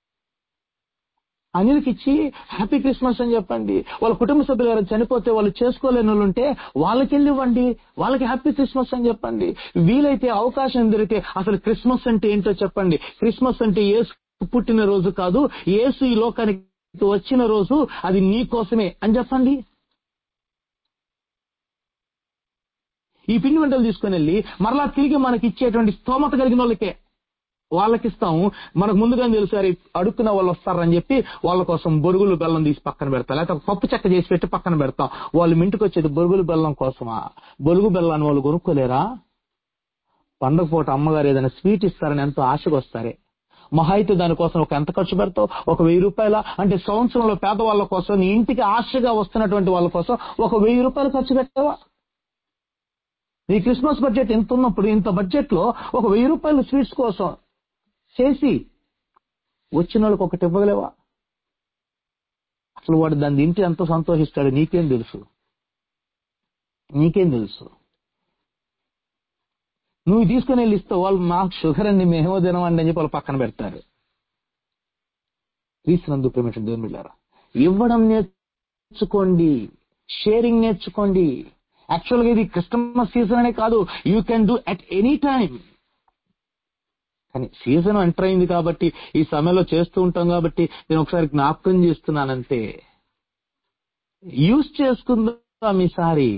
అనిల్కి ఇచ్చి హ్యాపీ క్రిస్మస్ అని చెప్పండి వాళ్ళ కుటుంబ సభ్యులు ఎవరైనా చనిపోతే వాళ్ళు చేసుకోలేని వాళ్ళు ఉంటే వాళ్ళకి వెళ్ళి ఇవ్వండి వాళ్ళకి హ్యాపీ క్రిస్మస్ అని చెప్పండి వీలైతే అవకాశం దొరికితే అసలు క్రిస్మస్ అంటే ఏంటో చెప్పండి క్రిస్మస్ అంటే ఏసు పుట్టిన రోజు కాదు ఏసు ఈ లోకానికి వచ్చిన రోజు అది నీ కోసమే అని చెప్పండి ఈ పిండి వంటలు తీసుకుని వెళ్ళి మరలా తిరిగి మనకి ఇచ్చేటువంటి స్తోమత కలిగిన వాళ్ళకే వాళ్ళకి ఇస్తాము మనకు ముందుగానే తెలుసు అరే అడుక్కున్న వాళ్ళు వస్తారని చెప్పి వాళ్ళ కోసం బొరుగులు బెల్లం తీసి పక్కన పెడతాం లేకపోతే పప్పు చెక్క చేసి పెట్టి పక్కన పెడతాం వాళ్ళు ఇంటికి వచ్చేది బొరుగులు బెల్లం కోసమా బొరుగు బెల్లాన్ని వాళ్ళు కొనుక్కోలేరా పండగ పూట అమ్మగారు ఏదైనా స్వీట్ ఇస్తారని ఎంతో ఆశగా వస్తారే మహా అయితే దానికోసం ఒక ఎంత ఖర్చు పెడతావు ఒక వెయ్యి రూపాయల అంటే సంవత్సరంలో పేదవాళ్ళ కోసం నీ ఇంటికి ఆశగా వస్తున్నటువంటి వాళ్ళ కోసం ఒక వెయ్యి రూపాయలు ఖర్చు పెట్టావా నీ క్రిస్మస్ బడ్జెట్ ఎంత ఉన్నప్పుడు ఇంత బడ్జెట్ లో ఒక వెయ్యి రూపాయలు స్వీట్స్ కోసం చేసి వచ్చిన వాళ్ళకి ఒకటి ఇవ్వగలేవా అసలు వాడు దాన్ని తింటే ఎంతో సంతోషిస్తాడు నీకేం తెలుసు నీకేం తెలుసు నువ్వు తీసుకుని వెళ్ళి ఇస్తావు వాళ్ళు మాకు షుగర్ అండి మేమో తినమండి అని చెప్పి వాళ్ళు పక్కన పెడతారు క్రీస్తునందు ప్రేమించిన దేవుని బిడ్డారా ఇవ్వడం నేర్చుకోండి షేరింగ్ నేర్చుకోండి యాక్చువల్ గా ఇది క్రిస్టమస్ సీజన్ అనే కాదు you can do at any time కానీ సీజన్ ఎంటర్ అయింది కాబట్టి ఈ సమయంలో చేస్తూ ఉంటాం కాబట్టి నేను ఒకసారి జ్ఞాపకం చేస్తున్నానంతే యూజ్ చేసుకుందాం ఈసారి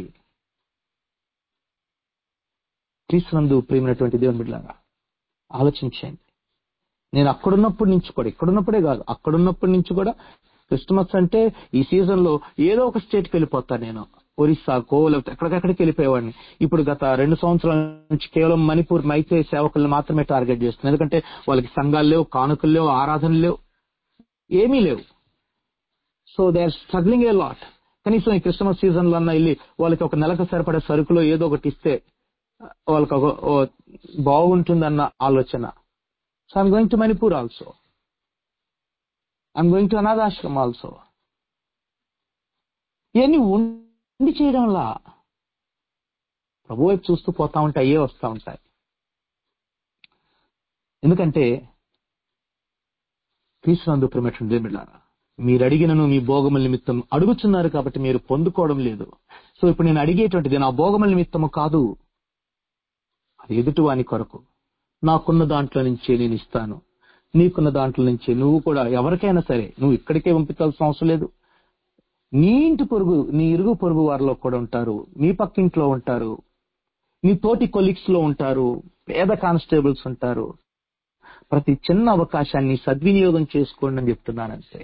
క్రీస్తునందు ప్రేమైనటువంటి దేవుని బిడ్డలారా ఆలోచించండి నేను అక్కడున్నప్పటి నుంచి కూడా ఇక్కడున్నప్పుడే కాదు అక్కడున్నప్పటి నుంచి కూడా క్రిస్టమస్ అంటే ఈ సీజన్ లో ఏదో ఒక స్టేట్కి వెళ్ళిపోతాను నేను ఒరిస్సాకో లేకపోతే ఎక్కడికెక్కడికి వెళ్ళిపోయేవాడిని ఇప్పుడు గత రెండు సంవత్సరాల నుంచి కేవలం మణిపూర్ మైతే సేవకులను మాత్రమే టార్గెట్ చేస్తుంది ఎందుకంటే వాళ్ళకి సంఘాలు లేవు కానుకలు లేవు ఆరాధనలు లేవు ఏమీ లేవు so they are struggling a lot కనీసం ఈ క్రిస్టమస్ సీజన్ లో అన్న వెళ్ళి వాళ్ళకి ఒక నెలకు సరిపడే సరుకులో ఏదో ఒకటి ఇస్తే వాళ్ళకి ఒక ఓ బాగుంటుందన్న ఆలోచన so I'm going to Manipur also I'm going to అనాథాశ్రమ్ ఆల్సో ఇవన్నీ ఉండి చేయడంలా ప్రభు వైపు చూస్తూ పోతా ఉంటాయి అయ్యే వస్తూ ఉంటాయి ఎందుకంటే క్రీస్తునందు ప్రేమటువంటి దేవుళ్ళారా మీరు అడిగినను మీ భోగముల నిమిత్తం అడుగుతున్నారు కాబట్టి మీరు పొందుకోవడం లేదు సో ఇప్పుడు నేను అడిగేటువంటిది నా భోగముల నిమిత్తము కాదు అది ఎదుటి వాని కొరకు నాకున్న దాంట్లో నుంచే నేను ఇస్తాను నీకున్న దాంట్లో నుంచే నువ్వు కూడా ఎవరికైనా సరే నువ్వు ఇక్కడికే పంపించాల్సిన అవసరం లేదు నీ ఇంటి పొరుగు నీ ఇరుగు పొరుగు వారిలో కూడా ఉంటారు నీ పక్కింట్లో ఉంటారు నీ తోటి కొలీగ్స్ లో ఉంటారు పేద కానిస్టేబుల్స్ ఉంటారు ప్రతి చిన్న అవకాశాన్ని సద్వినియోగం చేసుకోండి అని చెప్తున్నానంటే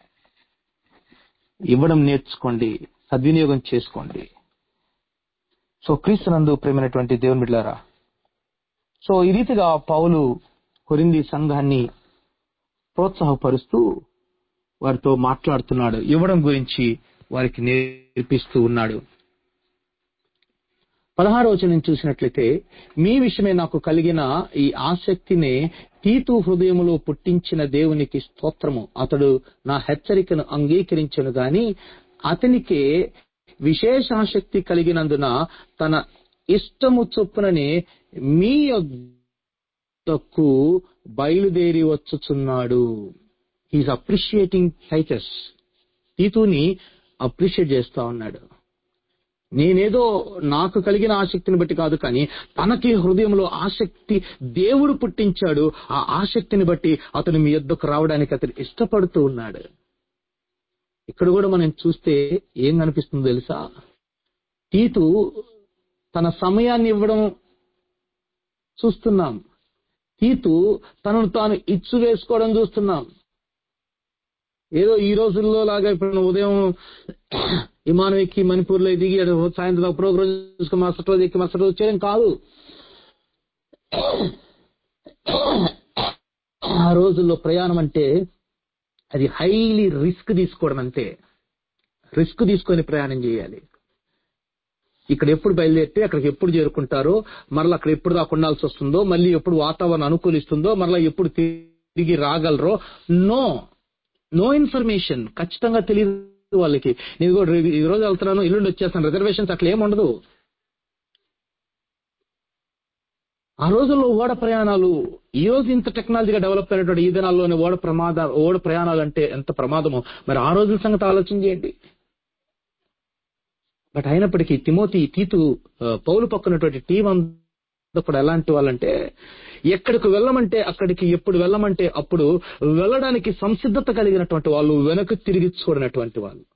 ఇవ్వడం నేర్చుకోండి సద్వినియోగం చేసుకోండి సో క్రీస్తునందు ప్రేమైనటువంటి దేవుని బిడ్డారా సో ఈ రీతిగా పౌలు కొరింది సంఘాన్ని ప్రోత్సాహపరుస్తూ వారితో మాట్లాడుతున్నాడు ఇవ్వడం గురించి వారికి నేర్పిస్తూ ఉన్నాడు పదహారో వచనం చూసినట్లయితే మీ విషయమే నాకు కలిగిన ఈ ఆసక్తిని తీతు హృదయములో పుట్టించిన దేవునికి స్తోత్రము అతడు నా హెచ్చరికను అంగీకరించను గాని అతనికి విశేష ఆసక్తి కలిగినందున తన ఇష్టము చొప్పుననే మీ యొద్దకు బయలుదేరి వచ్చుచున్నాడు ఈజ్ అప్రిషియేటింగ్ టైటస్ తీతుని అప్రిషియేట్ చేస్తా ఉన్నాడు నేనేదో నాకు కలిగిన ఆసక్తిని బట్టి కాదు కానీ తనకి హృదయంలో ఆసక్తి దేవుడు పుట్టించాడు ఆ ఆసక్తిని బట్టి అతను మీ యొద్దకు రావడానికి అతను ఇష్టపడుతూ ఉన్నాడు ఇక్కడ కూడా మనం చూస్తే ఏం కనిపిస్తుందో తెలుసా తీతు తన సమయాన్ని ఇవ్వడం చూస్తున్నాం తీతు తనను తాను ఇచ్చు వేసుకోవడం చూస్తున్నాం ఏదో ఈ రోజుల్లో లాగా ఇప్పుడు ఉదయం విమానం ఎక్కి మణిపూర్లో దిగి అటు సాయంత్రం ప్రోగ్రామ్ చూసుకుని మరుసటి రోజు ఎక్కి మరుసటి రోజు చేయడం కాదు ఆ రోజుల్లో ప్రయాణం అంటే అది హైలీ రిస్క్ తీసుకోవడం అంతే రిస్క్ తీసుకొని ప్రయాణం చేయాలి ఇక్కడ ఎప్పుడు బయలుదేరితే అక్కడికి ఎప్పుడు చేరుకుంటారో మరలా అక్కడ ఎప్పుడు దాకా ఉండాల్సి వస్తుందో మళ్ళీ ఎప్పుడు వాతావరణం అనుకూలిస్తుందో మరలా ఎప్పుడు తిరిగి రాగలరో నో నో ఇన్ఫర్మేషన్ ఖచ్చితంగా తెలియదు వాళ్ళకి నేను కూడా రే- ఈ రోజు వెళ్తున్నాను ఇల్లుండి వచ్చేస్తాను రిజర్వేషన్స్ అట్లా ఏమి ఉండదు ఆ రోజుల్లో ఓడ ప్రయాణాలు ఈ రోజు ఇంత టెక్నాలజీగా డెవలప్ అయినటువంటి ఈ దినాల్లోనే ఓడ ప్రమాద ఓడ ప్రయాణాలు అంటే ఎంత ప్రమాదమో మరి ఆ రోజుల సంగతి ఆలోచన చేయండి బట్ అయినప్పటికీ తిమోతి తీతు ఆ, పౌలు పక్కనటువంటి టీం అంతా కూడా ఎలాంటి వాళ్ళంటే ఎక్కడికి వెళ్ళమంటే అక్కడికి ఎప్పుడు వెళ్ళమంటే అప్పుడు వెళ్ళడానికి సంసిద్ధత కలిగినటువంటి వాళ్ళు వెనక్కి తిరిగి చూడనటువంటి వాళ్ళు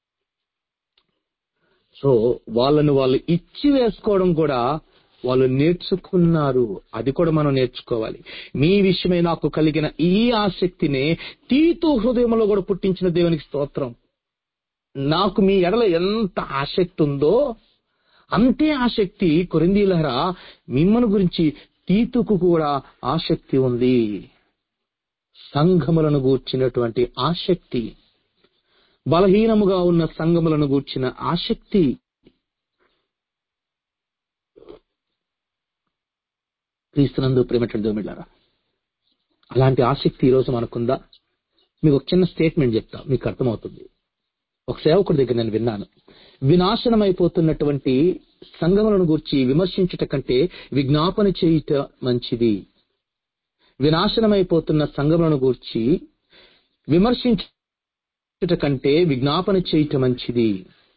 సో వాళ్ళను వాళ్ళు ఇచ్చి వేసుకోవడం కూడా వాళ్ళు నేర్చుకున్నారు అది కూడా మనం నేర్చుకోవాలి మీ విషయమే నాకు కలిగిన ఈ ఆసక్తిని తీతు హృదయంలో కూడా పుట్టించిన దేవునికి స్తోత్రం నాకు మీ ఎడల ఎంత ఆసక్తి ఉందో అంతే ఆసక్తి కొరిందీలహరా మిమ్మల్ని గురించి తీతుకు కూడా ఆసక్తి ఉంది సంఘములను గూర్చినటువంటి ఆసక్తి బలహీనముగా ఉన్న సంఘములను గూర్చిన ఆసక్తి క్రీస్తునందు ప్రేమటువంటి దోమిళ్ళారా అలాంటి ఆసక్తి ఈ రోజు మనకుందా మీకు ఒక చిన్న స్టేట్మెంట్ చెప్తా మీకు అర్థమవుతుంది ఒక సేవకుడి దగ్గర నేను విన్నాను వినాశనమైపోతున్నటువంటి సంఘములను గూర్చి విమర్శించుట కంటే విజ్ఞాపన చేయుట మంచిది వినాశనమైపోతున్న సంఘములను గూర్చి విమర్శించుట కంటే విజ్ఞాపన చేయుట మంచిది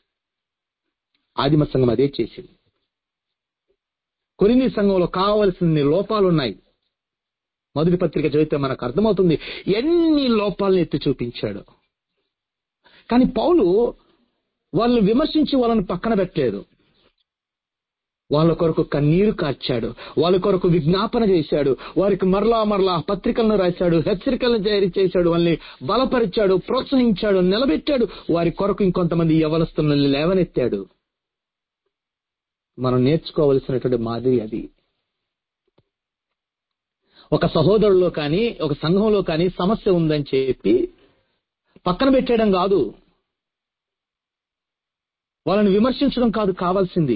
ఆదిమ సంఘం అదే చేసింది కొరిని సంఘంలో కావలసిన లోపాలు ఉన్నాయి మొదటి పత్రిక చదివితే మనకు అర్థమవుతుంది ఎన్ని లోపాలను ఎత్తి చూపించాడు కానీ పౌలు వాళ్ళు విమర్శించి వాళ్ళని పక్కన పెట్టలేదు వాళ్ళ కొరకు కన్నీరు కార్చాడు వాళ్ళ కొరకు విజ్ఞాపన చేశాడు వారికి మరలా మరలా పత్రికలను రాశాడు హెచ్చరికలను జారీ చేశాడు వాళ్ళని బలపరిచాడు ప్రోత్సహించాడు నిలబెట్టాడు వారి కొరకు ఇంకొంతమంది యవనస్తులను లేవనెత్తాడు మనం నేర్చుకోవలసినటువంటి మాదిరి అది ఒక సహోదరులో కానీ ఒక సంఘంలో కానీ సమస్య ఉందని చెప్పి పక్కన పెట్టేయడం కాదు వాళ్ళని విమర్శించడం కాదు కావాల్సింది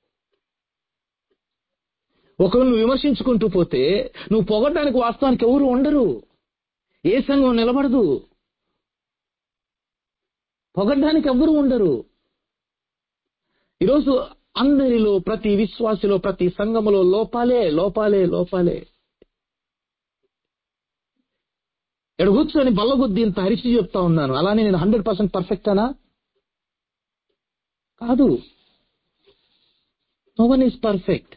ఒకరు నువ్వు విమర్శించుకుంటూ పోతే నువ్వు పొగడ్డానికి వాస్తవానికి ఎవరు ఉండరు ఏ సంఘం నిలబడదు పొగడ్డానికి ఎవరు ఉండరు ఈరోజు అందరిలో ప్రతి విశ్వాసిలో ప్రతి సంఘములో లోపాలే లోపాలే లోపాలే ఇక్కడ కూర్చొని బల్లగుద్ది ఇంత హరిచి చెప్తా ఉన్నాను అలానే నేను హండ్రెడ్ పర్సెంట్ పర్ఫెక్ట్ అనా కాదు నో వన్ ఈస్ పర్ఫెక్ట్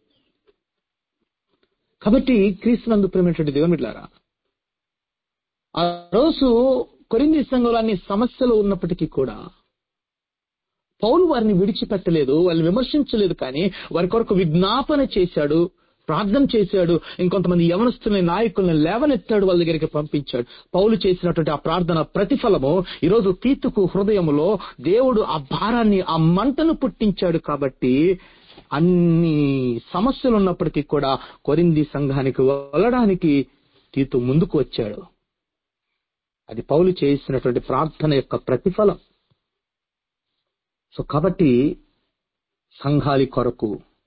కాబట్టి క్రీస్తునందు ప్రేమటువంటి దేవుని బిడ్డలారా ఆ రోజు కొరింది సంఘంలో అన్ని సమస్యలు ఉన్నప్పటికీ కూడా పౌలు వారిని విడిచిపెట్టలేదు వాళ్ళని విమర్శించలేదు కానీ వారి కొరకు విజ్ఞాపన చేశాడు ప్రార్థన చేశాడు ఇంకొంతమంది యవనస్తుల్ని నాయకుల్ని లేవనెత్తాడు వాళ్ళ దగ్గరికి పంపించాడు పౌలు చేసినటువంటి ఆ ప్రార్థన ప్రతిఫలము ఈరోజు తీతుకు హృదయములో దేవుడు ఆ భారాన్ని ఆ మంటను పుట్టించాడు కాబట్టి అన్ని సమస్యలు ఉన్నప్పటికీ కూడా కొరింది సంఘానికి వెళ్ళడానికి తీతు ముందుకు వచ్చాడు అది పౌలు చేసినటువంటి ప్రార్థన యొక్క ప్రతిఫలం సో కాబట్టి సంఘాలి కొరకు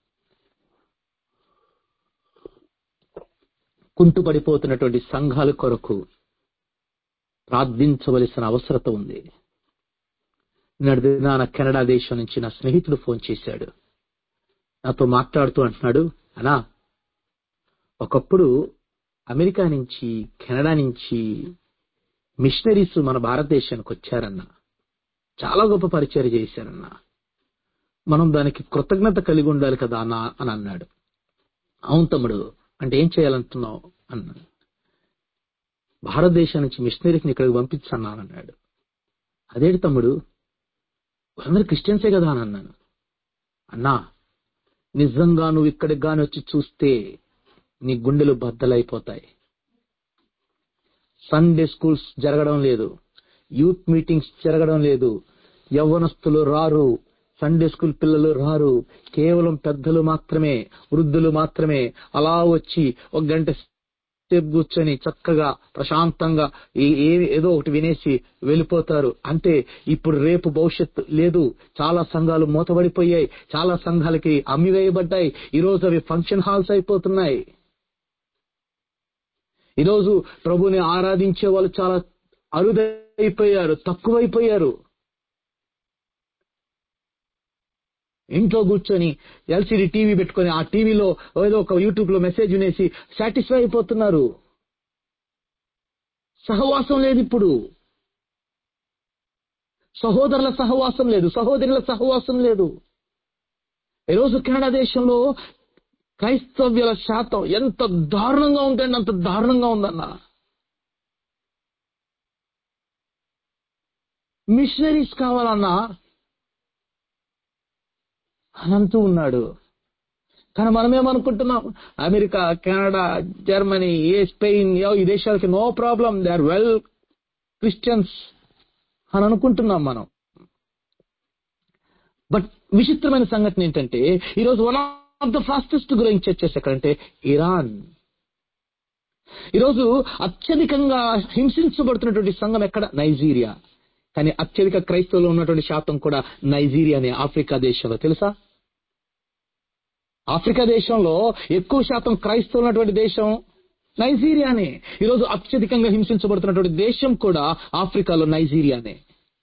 కుంటుపడిపోతున్నటువంటి సంఘాల కొరకు ప్రార్థించవలసిన అవసరత ఉంది నడిదినాన కెనడా దేశం నుంచి నా స్నేహితుడు ఫోన్ చేశాడు నాతో మాట్లాడుతూ అంటున్నాడు అనా ఒకప్పుడు అమెరికా నుంచి కెనడా నుంచి మిషనరీస్ మన భారతదేశానికి వచ్చారన్న చాలా గొప్ప పరిచయం చేశారన్న మనం దానికి కృతజ్ఞత కలిగి ఉండాలి కదా అన్న అని అన్నాడు అవును తమ్ముడు అంటే ఏం చేయాలంటున్నావు అన్నాడు భారతదేశం నుంచి మిషనరీస్ని ఇక్కడికి పంపించన్నాను అన్నాడు అదేంటి తమ్ముడు వాళ్ళందరూ క్రిస్టియన్సే కదా అని అన్నాను అన్నా నిజంగా నువ్వు ఇక్కడికి గాని వచ్చి చూస్తే నీ గుండెలు బద్దలైపోతాయి సండే స్కూల్స్ జరగడం లేదు యూత్ మీటింగ్స్ జరగడం లేదు యవ్వనస్తులు రారు సండే స్కూల్ పిల్లలు రారు కేవలం పెద్దలు మాత్రమే వృద్ధులు మాత్రమే అలా వచ్చి ఒక గంట సేపు కూర్చొని చక్కగా ప్రశాంతంగా ఏ- ఏ- ఏదో ఒకటి వినేసి వెళ్ళిపోతారు అంటే ఇప్పుడు రేపు భవిష్యత్తు లేదు చాలా సంఘాలు మూతబడిపోయాయి చాలా సంఘాలకి అమ్మివేయబడ్డాయి ఈ రోజు అవి ఫంక్షన్ హాల్స్ అయిపోతున్నాయి ఈరోజు ప్రభుని ఆరాధించే వాళ్ళు చాలా అరుదైపోయారు తక్కువైపోయారు ఇంట్లో కూర్చొని ఎల్సిడి టీవీ పెట్టుకొని ఆ టీవీలో ఏదో ఒక యూట్యూబ్ లో మెసేజ్ వినేసి సాటిస్ఫై అయిపోతున్నారు సహవాసం లేదు ఇప్పుడు సహోదరుల సహవాసం లేదు సహోదరుల సహవాసం లేదు ఈరోజు కెనడా దేశంలో క్రైస్తవ్యుల శాతం ఎంత దారుణంగా ఉందండి అంత దారుణంగా ఉందన్న మిషనరీస్ కావాలన్నా అని అంటూ ఉన్నాడు కానీ మనమేమనుకుంటున్నాం అమెరికా కెనడా జర్మనీ ఏ స్పెయిన్ ఏ ఈ దేశాలకి no problem they are well Christians అని అనుకుంటున్నాం మనం బట్ విచిత్రమైన సంఘటన ఏంటంటే ఈరోజు one of the fastest growing churches ఎక్కడంటే ఇరాన్ ఈరోజు అత్యధికంగా హింసించబడుతున్నటువంటి సంఘం ఎక్కడ నైజీరియా కానీ అత్యధిక క్రైస్తవులు ఉన్నటువంటి శాతం కూడా నైజీరియానే ఆఫ్రికా దేశంలో తెలుసా ఆఫ్రికా దేశంలో ఎక్కువ శాతం క్రైస్తవులు ఉన్నటువంటి దేశం నైజీరియానే ఈరోజు అత్యధికంగా హింసించబడుతున్నటువంటి దేశం కూడా ఆఫ్రికాలో నైజీరియానే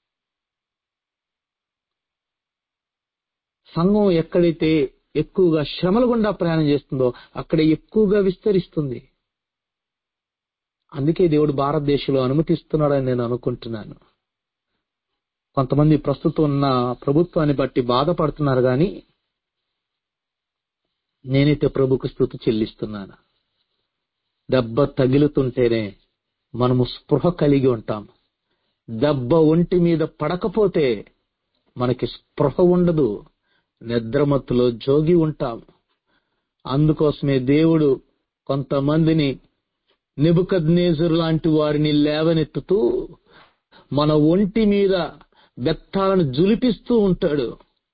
సంఘం ఎక్కడైతే ఎక్కువగా శ్రమల గుండా ప్రయాణం చేస్తుందో అక్కడ ఎక్కువగా విస్తరిస్తుంది అందుకే దేవుడు భారతదేశంలో అనుమతిస్తున్నాడని నేను అనుకుంటున్నాను కొంతమంది ప్రస్తుతం ఉన్న ప్రభుత్వాన్ని బట్టి బాధపడుతున్నారు కానీ నేనైతే ప్రభుకు స్థుతి చెల్లిస్తున్నాను దెబ్బ తగిలుతుంటేనే మనము స్పృహ కలిగి ఉంటాం దెబ్బ ఒంటి మీద పడకపోతే మనకి స్పృహ ఉండదు నిద్రమత్తులో జోగి ఉంటాం అందుకోసమే దేవుడు కొంతమందిని నిబుకద్నేజర్ లాంటి వారిని లేవనెత్తుతూ మన ఒంటి మీద బెత్తాలను జులిపిస్తూ ఉంటాడు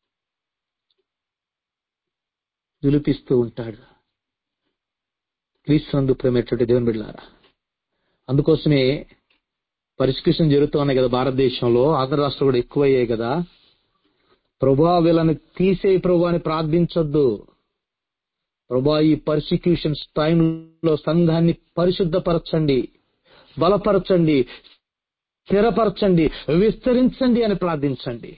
జులిపిస్తూ ఉంటాడు క్రీస్తునందు ప్రేమేటువంటి దేవుని బిడ్డారా అందుకోసమే పరిష్కృతం జరుగుతూ ఉన్నాయి కదా భారతదేశంలో ఆంధ్ర రాష్ట్రం కూడా ఎక్కువయ్యాయి కదా ప్రభా వీళ్ళని తీసే ప్రభు అని ప్రార్థించొద్దు ప్రభా ఈ పర్సిక్యూషన్స్ టైంలో సంఘాన్ని పరిశుద్ధపరచండి బలపరచండి స్థిరపరచండి విస్తరించండి అని ప్రార్థించండి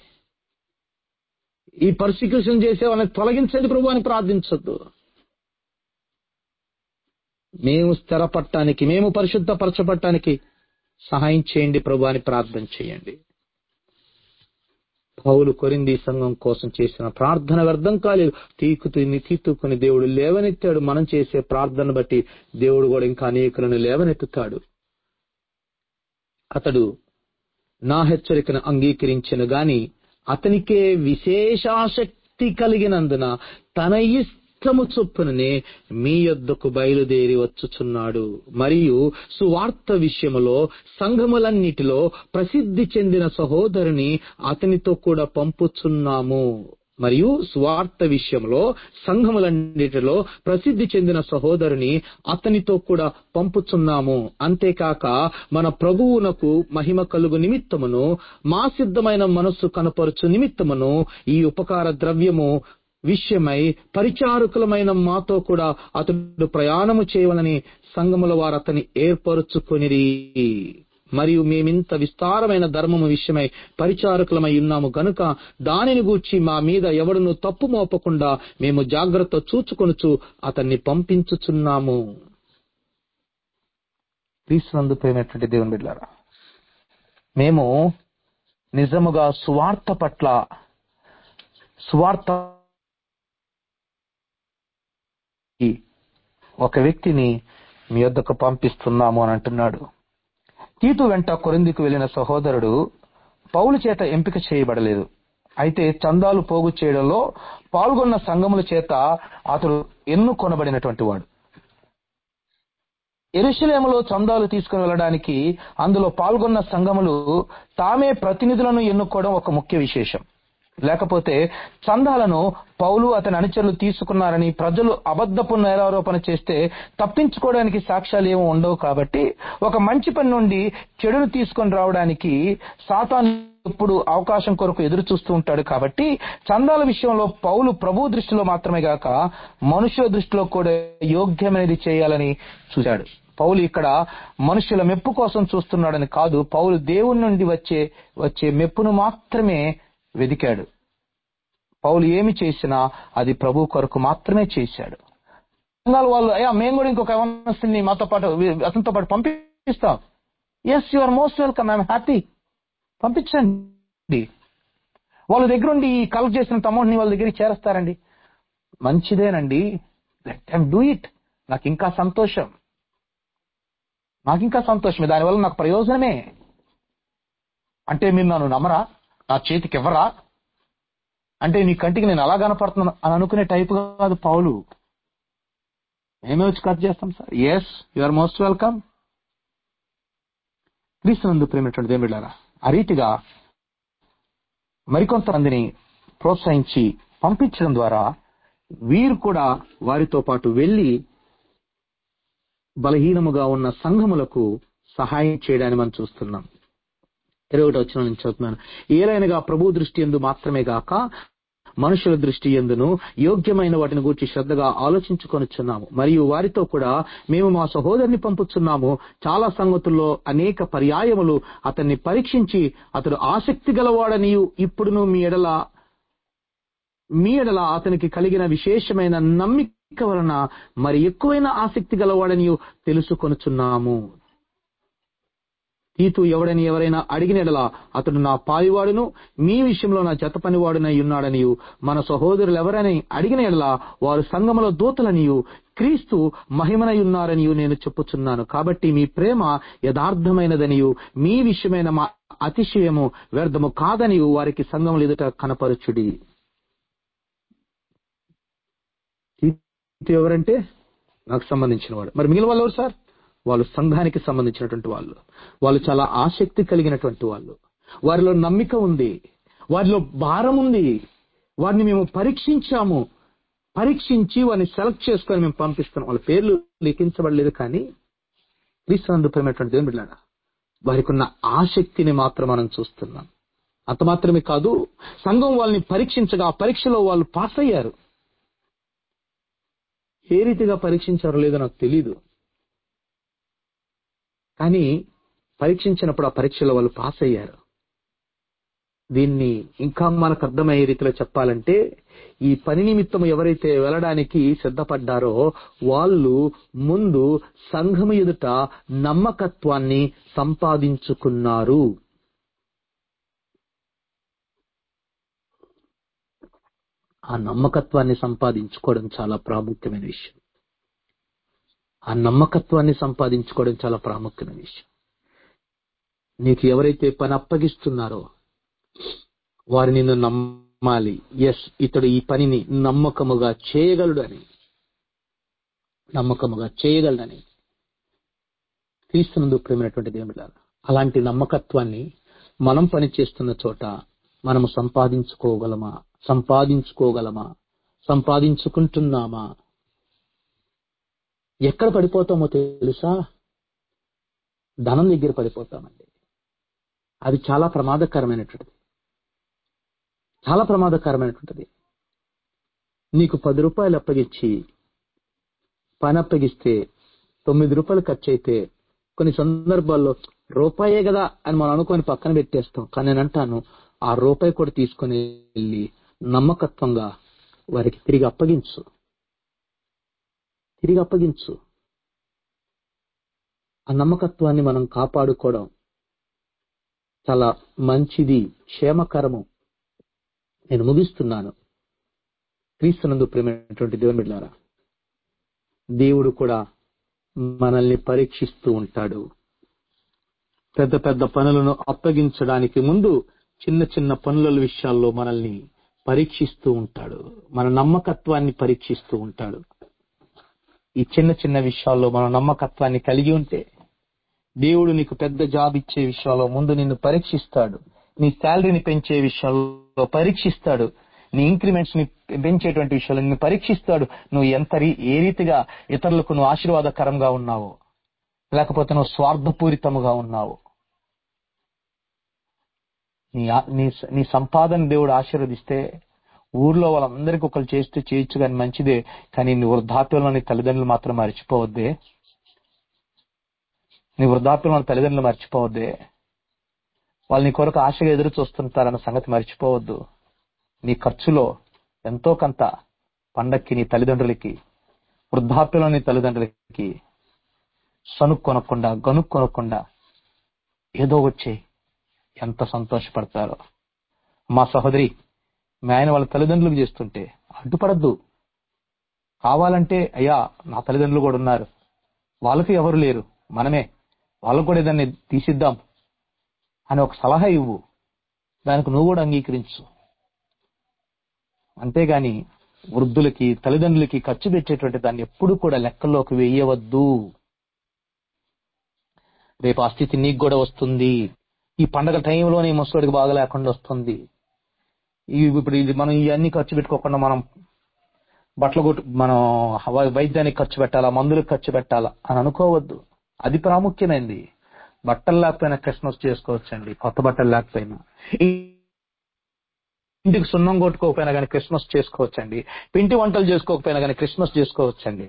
ఈ పర్సిక్యూషన్ చేసే వాళ్ళని తొలగించండి ప్రభు అని ప్రార్థించొద్దు మేము స్థిరపడటానికి మేము పరిశుద్ధపరచబడటానికి సహాయం చేయండి ప్రభు అని ప్రార్థన చేయండి పౌలు కొరింది సంఘం కోసం చేసిన ప్రార్థన వ్యర్థం కాలేదు తీకుతుని తీతుకుని దేవుడు లేవనెత్తాడు మనం చేసే ప్రార్థన బట్టి దేవుడు కూడా ఇంకా అనేకులను లేవనెత్తుతాడు అతడు నా హెచ్చరికను అంగీకరించను గాని అతనికే విశేషాశక్తి కలిగినందున తన ఇష్టము చొప్పుననే మీ యొద్దకు బయలుదేరి వచ్చుచున్నాడు మరియు సువార్త విషయములో సంఘములన్నిటిలో ప్రసిద్ధి చెందిన సహోదరుని అతనితో కూడా పంపుచున్నాము మరియు స్వార్థ విషయంలో సంఘములన్నిటిలో ప్రసిద్ధి చెందిన సహోదరుని అతనితో కూడా పంపుచున్నాము అంతేకాక మన ప్రభువునకు మహిమ కలుగు నిమిత్తమును మా సిద్ధమైన మనస్సు కనపరుచు నిమిత్తమును ఈ ఉపకార ద్రవ్యము విషయమై పరిచారకులమైన మాతో కూడా అతడు ప్రయాణము చేయవలని సంఘముల వారు అతన్ని ఏర్పరుచుకొనిరి మరియు మేమింత విస్తారమైన ధర్మము విషయమై పరిచారకులమై ఉన్నాము గనుక దానిని గూర్చి మా మీద ఎవడును తప్పు మోపకుండా మేము జాగ్రత్త చూచుకొనుచు అతన్ని పంపించుచున్నాము క్రీస్తునందు ప్రేమైనటువంటి దేవుని బిడ్డారా మేము నిజముగా సువార్త పట్ల సువార్త ఒక వ్యక్తిని మీ వద్దకు పంపిస్తున్నాము అని అంటున్నాడు తీతు వెంట కొరిందికి వెళ్లిన సహోదరుడు పౌలు చేత ఎంపిక చేయబడలేదు అయితే చందాలు పోగు చేయడంలో పాల్గొన్న సంఘముల చేత అతడు ఎన్నుకొనబడినటువంటి వాడు ఎరుషలేములో చందాలు తీసుకుని వెళ్ళడానికి అందులో పాల్గొన్న సంఘములు తామే ప్రతినిధులను ఎన్నుకోవడం ఒక ముఖ్య విశేషం లేకపోతే చందాలను పౌలు అతని అనుచరులు తీసుకున్నారని ప్రజలు అబద్ధపు నేరారోపణ చేస్తే తప్పించుకోవడానికి సాక్ష్యాలు ఏమి ఉండవు కాబట్టి ఒక మంచి పని నుండి చెడును తీసుకొని రావడానికి సాతాను ఎప్పుడు అవకాశం కొరకు ఎదురు చూస్తూ ఉంటాడు కాబట్టి చందాల విషయంలో పౌలు ప్రభు దృష్టిలో మాత్రమే గాక మనుషుల దృష్టిలో కూడా యోగ్యమైనది చేయాలని చూశాడు పౌలు ఇక్కడ మనుషుల మెప్పు కోసం చూస్తున్నాడని కాదు పౌలు దేవుని నుండి వచ్చే వచ్చే మెప్పును మాత్రమే వెదికాడు పౌలు ఏమి చేసినా అది ప్రభు కొరకు మాత్రమే చేశాడు సంఘాల వాళ్ళు అయ్యా మేము కూడా ఇంకొక యవనస్తుని మాతో పాటు అతనితో పాటు పంపిస్తాం yes you are most welcome I'm happy పంపించండి వాళ్ళ దగ్గర ఉండి ఈ కలెక్ట్ చేసిన అమౌంట్ ని వాళ్ళ దగ్గరికి చేరుస్తారండి మంచిదేనండి లెట్ టైమ్ డూ ఇట్ నాకు ఇంకా సంతోషం నాకు ఇంకా సంతోషమే దానివల్ల నాకు ప్రయోజనమే అంటే మీరు నన్ను నమ్మరా నా చేతికి ఇవ్వరా అంటే నీ కంటికి నేను అలా కనపడుతున్నాను అని అనుకునే టైప్ కాదు పౌలు మేమే వచ్చి కట్ చేస్తాం sir yes you are most welcome క్రీస్తునందు ప్రేమటువంటి దేవుడారా ఆ రీతిగా మరికొంతమందిని ప్రోత్సహించి పంపించడం ద్వారా వీరు కూడా వారితో పాటు వెళ్లి బలహీనముగా ఉన్న సంఘములకు సహాయం చేయడాన్ని మనం చూస్తున్నాం ఇరవై ఒకటి వచ్చిన నుంచి చదువుతున్నాను ఏలైనగా ప్రభు దృష్టి ఎందు మాత్రమే గాక మనుషుల దృష్టి ఎందును యోగ్యమైన వాటిని గూర్చి శ్రద్ధగా ఆలోచించుకొనుచున్నాము మరియు వారితో కూడా మేము మా సహోదరుని పంపుచున్నాము చాలా సంగతుల్లో అనేక పర్యాయములు అతన్ని పరీక్షించి అతడు ఆసక్తి గలవాడనియు ఇప్పుడును మీ ఎడల మీ ఎడల అతనికి కలిగిన విశేషమైన నమ్మిక వలన మరి ఎక్కువైన ఆసక్తి గలవాడనియు తెలుసుకొనుచున్నాము తీతు ఎవడని ఎవరైనా అడిగిన ఎడల అతడు నా పాలివాడును మీ విషయంలో నా జత పనివాడునై ఉన్నాడనియు మన సహోదరులు ఎవరని అడిగిన ఎడల వారు సంఘముల దూతలనియు క్రీస్తు మహిమనై ఉన్నారనియు నేను చెప్పుచున్నాను కాబట్టి మీ ప్రేమ యథార్థమైనదనియు మీ విషయమైన మా అతిశయము వ్యర్థము కాదనియు వారికి సంఘములు ఎదుట కనపరచుడి తీతు ఎవరంటే నాకు సంబంధించిన వాడు మరి మిగిలిన వాళ్ళు ఎవరు సార్ వాళ్ళు సంఘానికి సంబంధించినటువంటి వాళ్ళు వాళ్ళు చాలా ఆసక్తి కలిగినటువంటి వాళ్ళు వారిలో నమ్మిక ఉంది వారిలో భారం ఉంది వారిని మేము పరీక్షించాము పరీక్షించి వారిని సెలెక్ట్ చేసుకొని మేము పంపిస్తున్నాం వాళ్ళ పేర్లు లిఖించబడలేదు కానీ క్రీస్తునందు ప్రేమటువంటి దేవుని బిడ్డాడా వారికి ఉన్న ఆసక్తిని మాత్రం మనం చూస్తున్నాం అంత మాత్రమే కాదు సంఘం వాళ్ళని పరీక్షించగా ఆ పరీక్షలో వాళ్ళు పాస్ అయ్యారు ఏ రీతిగా పరీక్షించారో లేదో నాకు తెలీదు కానీ పరీక్షించినప్పుడు ఆ పరీక్షలో వాళ్ళు పాస్ అయ్యారు దీన్ని ఇంకా మనకు అర్థమయ్యే రీతిలో చెప్పాలంటే ఈ పని నిమిత్తం ఎవరైతే వెళ్ళడానికి సిద్ధపడ్డారో వాళ్ళు ముందు సంఘము ఎదుట నమ్మకత్వాన్ని సంపాదించుకున్నారు ఆ నమ్మకత్వాన్ని సంపాదించుకోవడం చాలా ప్రాముఖ్యమైన విషయం ఆ నమ్మకత్వాన్ని సంపాదించుకోవడం చాలా ప్రాముఖ్యమైన విషయం నీకు ఎవరైతే పని అప్పగిస్తున్నారో వారు నిన్ను నమ్మాలి ఎస్ ఇతడు ఈ పనిని నమ్మకముగా చేయగలడు అని నమ్మకముగా చేయగలడని క్రీస్తునందు ప్రేమైనటువంటి దేవుడు అలాంటి నమ్మకత్వాన్ని మనం పనిచేస్తున్న చోట మనము సంపాదించుకోగలమా సంపాదించుకోగలమా సంపాదించుకుంటున్నామా ఎక్కడ పడిపోతామో తెలుసా ధనం దగ్గర పడిపోతామండి అది చాలా ప్రమాదకరమైనటువంటిది చాలా ప్రమాదకరమైనటువంటిది నీకు పది రూపాయలు అప్పగించి పని అప్పగిస్తే తొమ్మిది రూపాయలు ఖర్చు అయితే కొన్ని సందర్భాల్లో రూపాయే కదా అని మనం అనుకొని పక్కన పెట్టేస్తాం కానీ నేను అంటాను ఆ రూపాయి కూడా తీసుకొని వెళ్ళి నమ్మకత్వంగా వారికి తిరిగి అప్పగించు తిరిగి అప్పగించు ఆ నమ్మకత్వాన్ని మనం కాపాడుకోవడం చాలా మంచిది క్షేమకరము నేను ముగిస్తున్నాను క్రీస్తునందు ప్రేమైనటువంటి దేవుని బిడ్డారా దేవుడు కూడా మనల్ని పరీక్షిస్తూ ఉంటాడు పెద్ద పెద్ద పనులను అప్పగించడానికి ముందు చిన్న చిన్న పనుల విషయాల్లో మనల్ని పరీక్షిస్తూ ఉంటాడు మన నమ్మకత్వాన్ని పరీక్షిస్తూ ఉంటాడు ఈ చిన్న చిన్న విషయాల్లో మన నమ్మకత్వాన్ని కలిగి ఉంటే దేవుడు నీకు పెద్ద జాబ్ ఇచ్చే విషయంలో ముందు నిన్ను పరీక్షిస్తాడు నీ శాలరీని పెంచే విషయంలో పరీక్షిస్తాడు నీ ఇంక్రిమెంట్స్ ని పెంచేటువంటి విషయాలు నిన్ను పరీక్షిస్తాడు నువ్వు ఎంత రీ- ఏ రీతిగా ఇతరులకు నువ్వు ఆశీర్వాదకరంగా ఉన్నావో లేకపోతే నువ్వు స్వార్థపూరితముగా ఉన్నావు నీ ఆ- నీ స- నీ సంపాదన దేవుడు ఆశీర్వదిస్తే ఊర్లో వాళ్ళందరికీ ఒకరు చేస్తే చేయొచ్చు కానీ మంచిదే కానీ నీ వృద్ధాప్యంలో నీ తల్లిదండ్రులు మాత్రం మర్చిపోవద్దే నీ వృద్ధాప్యంలో ఉన్న తల్లిదండ్రులు మర్చిపోవద్దే వాళ్ళు నీ కొరకు ఆశగా ఎదురు చూస్తుంటారన్న సంగతి మర్చిపోవద్దు నీ ఖర్చులో ఎంతో కొంత పండక్కి నీ తల్లిదండ్రులకి వృద్ధాప్యంలో నీ తల్లిదండ్రులకి సనుక్కొనకుండా గనుక్కొనకుండా ఏదో వచ్చే ఎంత సంతోషపడతారో మా సహోదరి మీ ఆయన వాళ్ళ తల్లిదండ్రులకు చేస్తుంటే అడ్డుపడద్దు కావాలంటే అయ్యా నా తల్లిదండ్రులు కూడా ఉన్నారు వాళ్ళకి ఎవరు లేరు మనమే వాళ్ళకు కూడా ఏదాన్ని తీసిద్దాం అని ఒక సలహా ఇవ్వు దానికి నువ్వు కూడా అంగీకరించు అంతేగాని వృద్ధులకి తల్లిదండ్రులకి ఖర్చు పెట్టేటువంటి దాన్ని ఎప్పుడు కూడా లెక్కల్లోకి వేయవద్దు రేపు ఆ స్థితి నీకు కూడా వస్తుంది ఈ పండగ టైంలోనే ముసలిడికి బాగా లేకుండా వస్తుంది ఈ ఇప్పుడు ఇది మనం ఇవన్నీ ఖర్చు పెట్టుకోకుండా మనం బట్టలు కొట్టు మనం వై- వైద్యానికి ఖర్చు పెట్టాలా మందులకు ఖర్చు పెట్టాలా అని అనుకోవద్దు అది ప్రాముఖ్యమైనది బట్టలు లేకపోయినా క్రిస్మస్ చేసుకోవచ్చండి కొత్త బట్టలు లేకపోయినా ఈ- ఇంటికి సున్నం కొట్టుకోకపోయినా కానీ క్రిస్మస్ చేసుకోవచ్చండి పిండి వంటలు చేసుకోకపోయినా కానీ క్రిస్మస్ చేసుకోవచ్చండి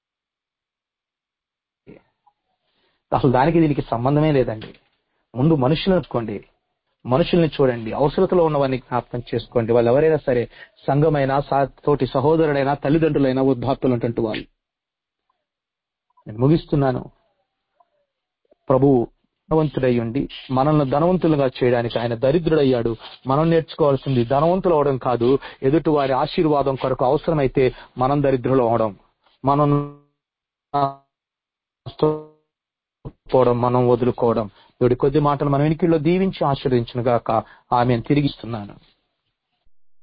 అసలు దానికి దీనికి సంబంధమే లేదండి ముందు మనుషులను చూసుకోండి మనుషుల్ని చూడండి అవసరతలో ఉన్న వారిని జ్ఞాపకం చేసుకోండి వాళ్ళు ఎవరైనా సరే సంఘమైనా సా- తోటి సహోదరుడైనా తల్లిదండ్రులైనా వృద్ధాప్తులు ఉన్నటువంటి వాళ్ళు నేను ముగిస్తున్నాను ప్రభు ధనవంతుడై ఉండి మనల్ని ధనవంతులుగా చేయడానికి ఆయన దరిద్రుడయ్యాడు మనం నేర్చుకోవాల్సింది ధనవంతులు అవడం కాదు ఎదుటి వారి ఆశీర్వాదం కొరకు అవసరమైతే మనం దరిద్రులు అవడం మనం పోవడం మనం వదులుకోవడం దేవుడి కొద్ది మాటలు మనం వెనికిలో దీవించి ఆశీర్వదించును గాక ఆమెను తిరిగిస్తున్నాను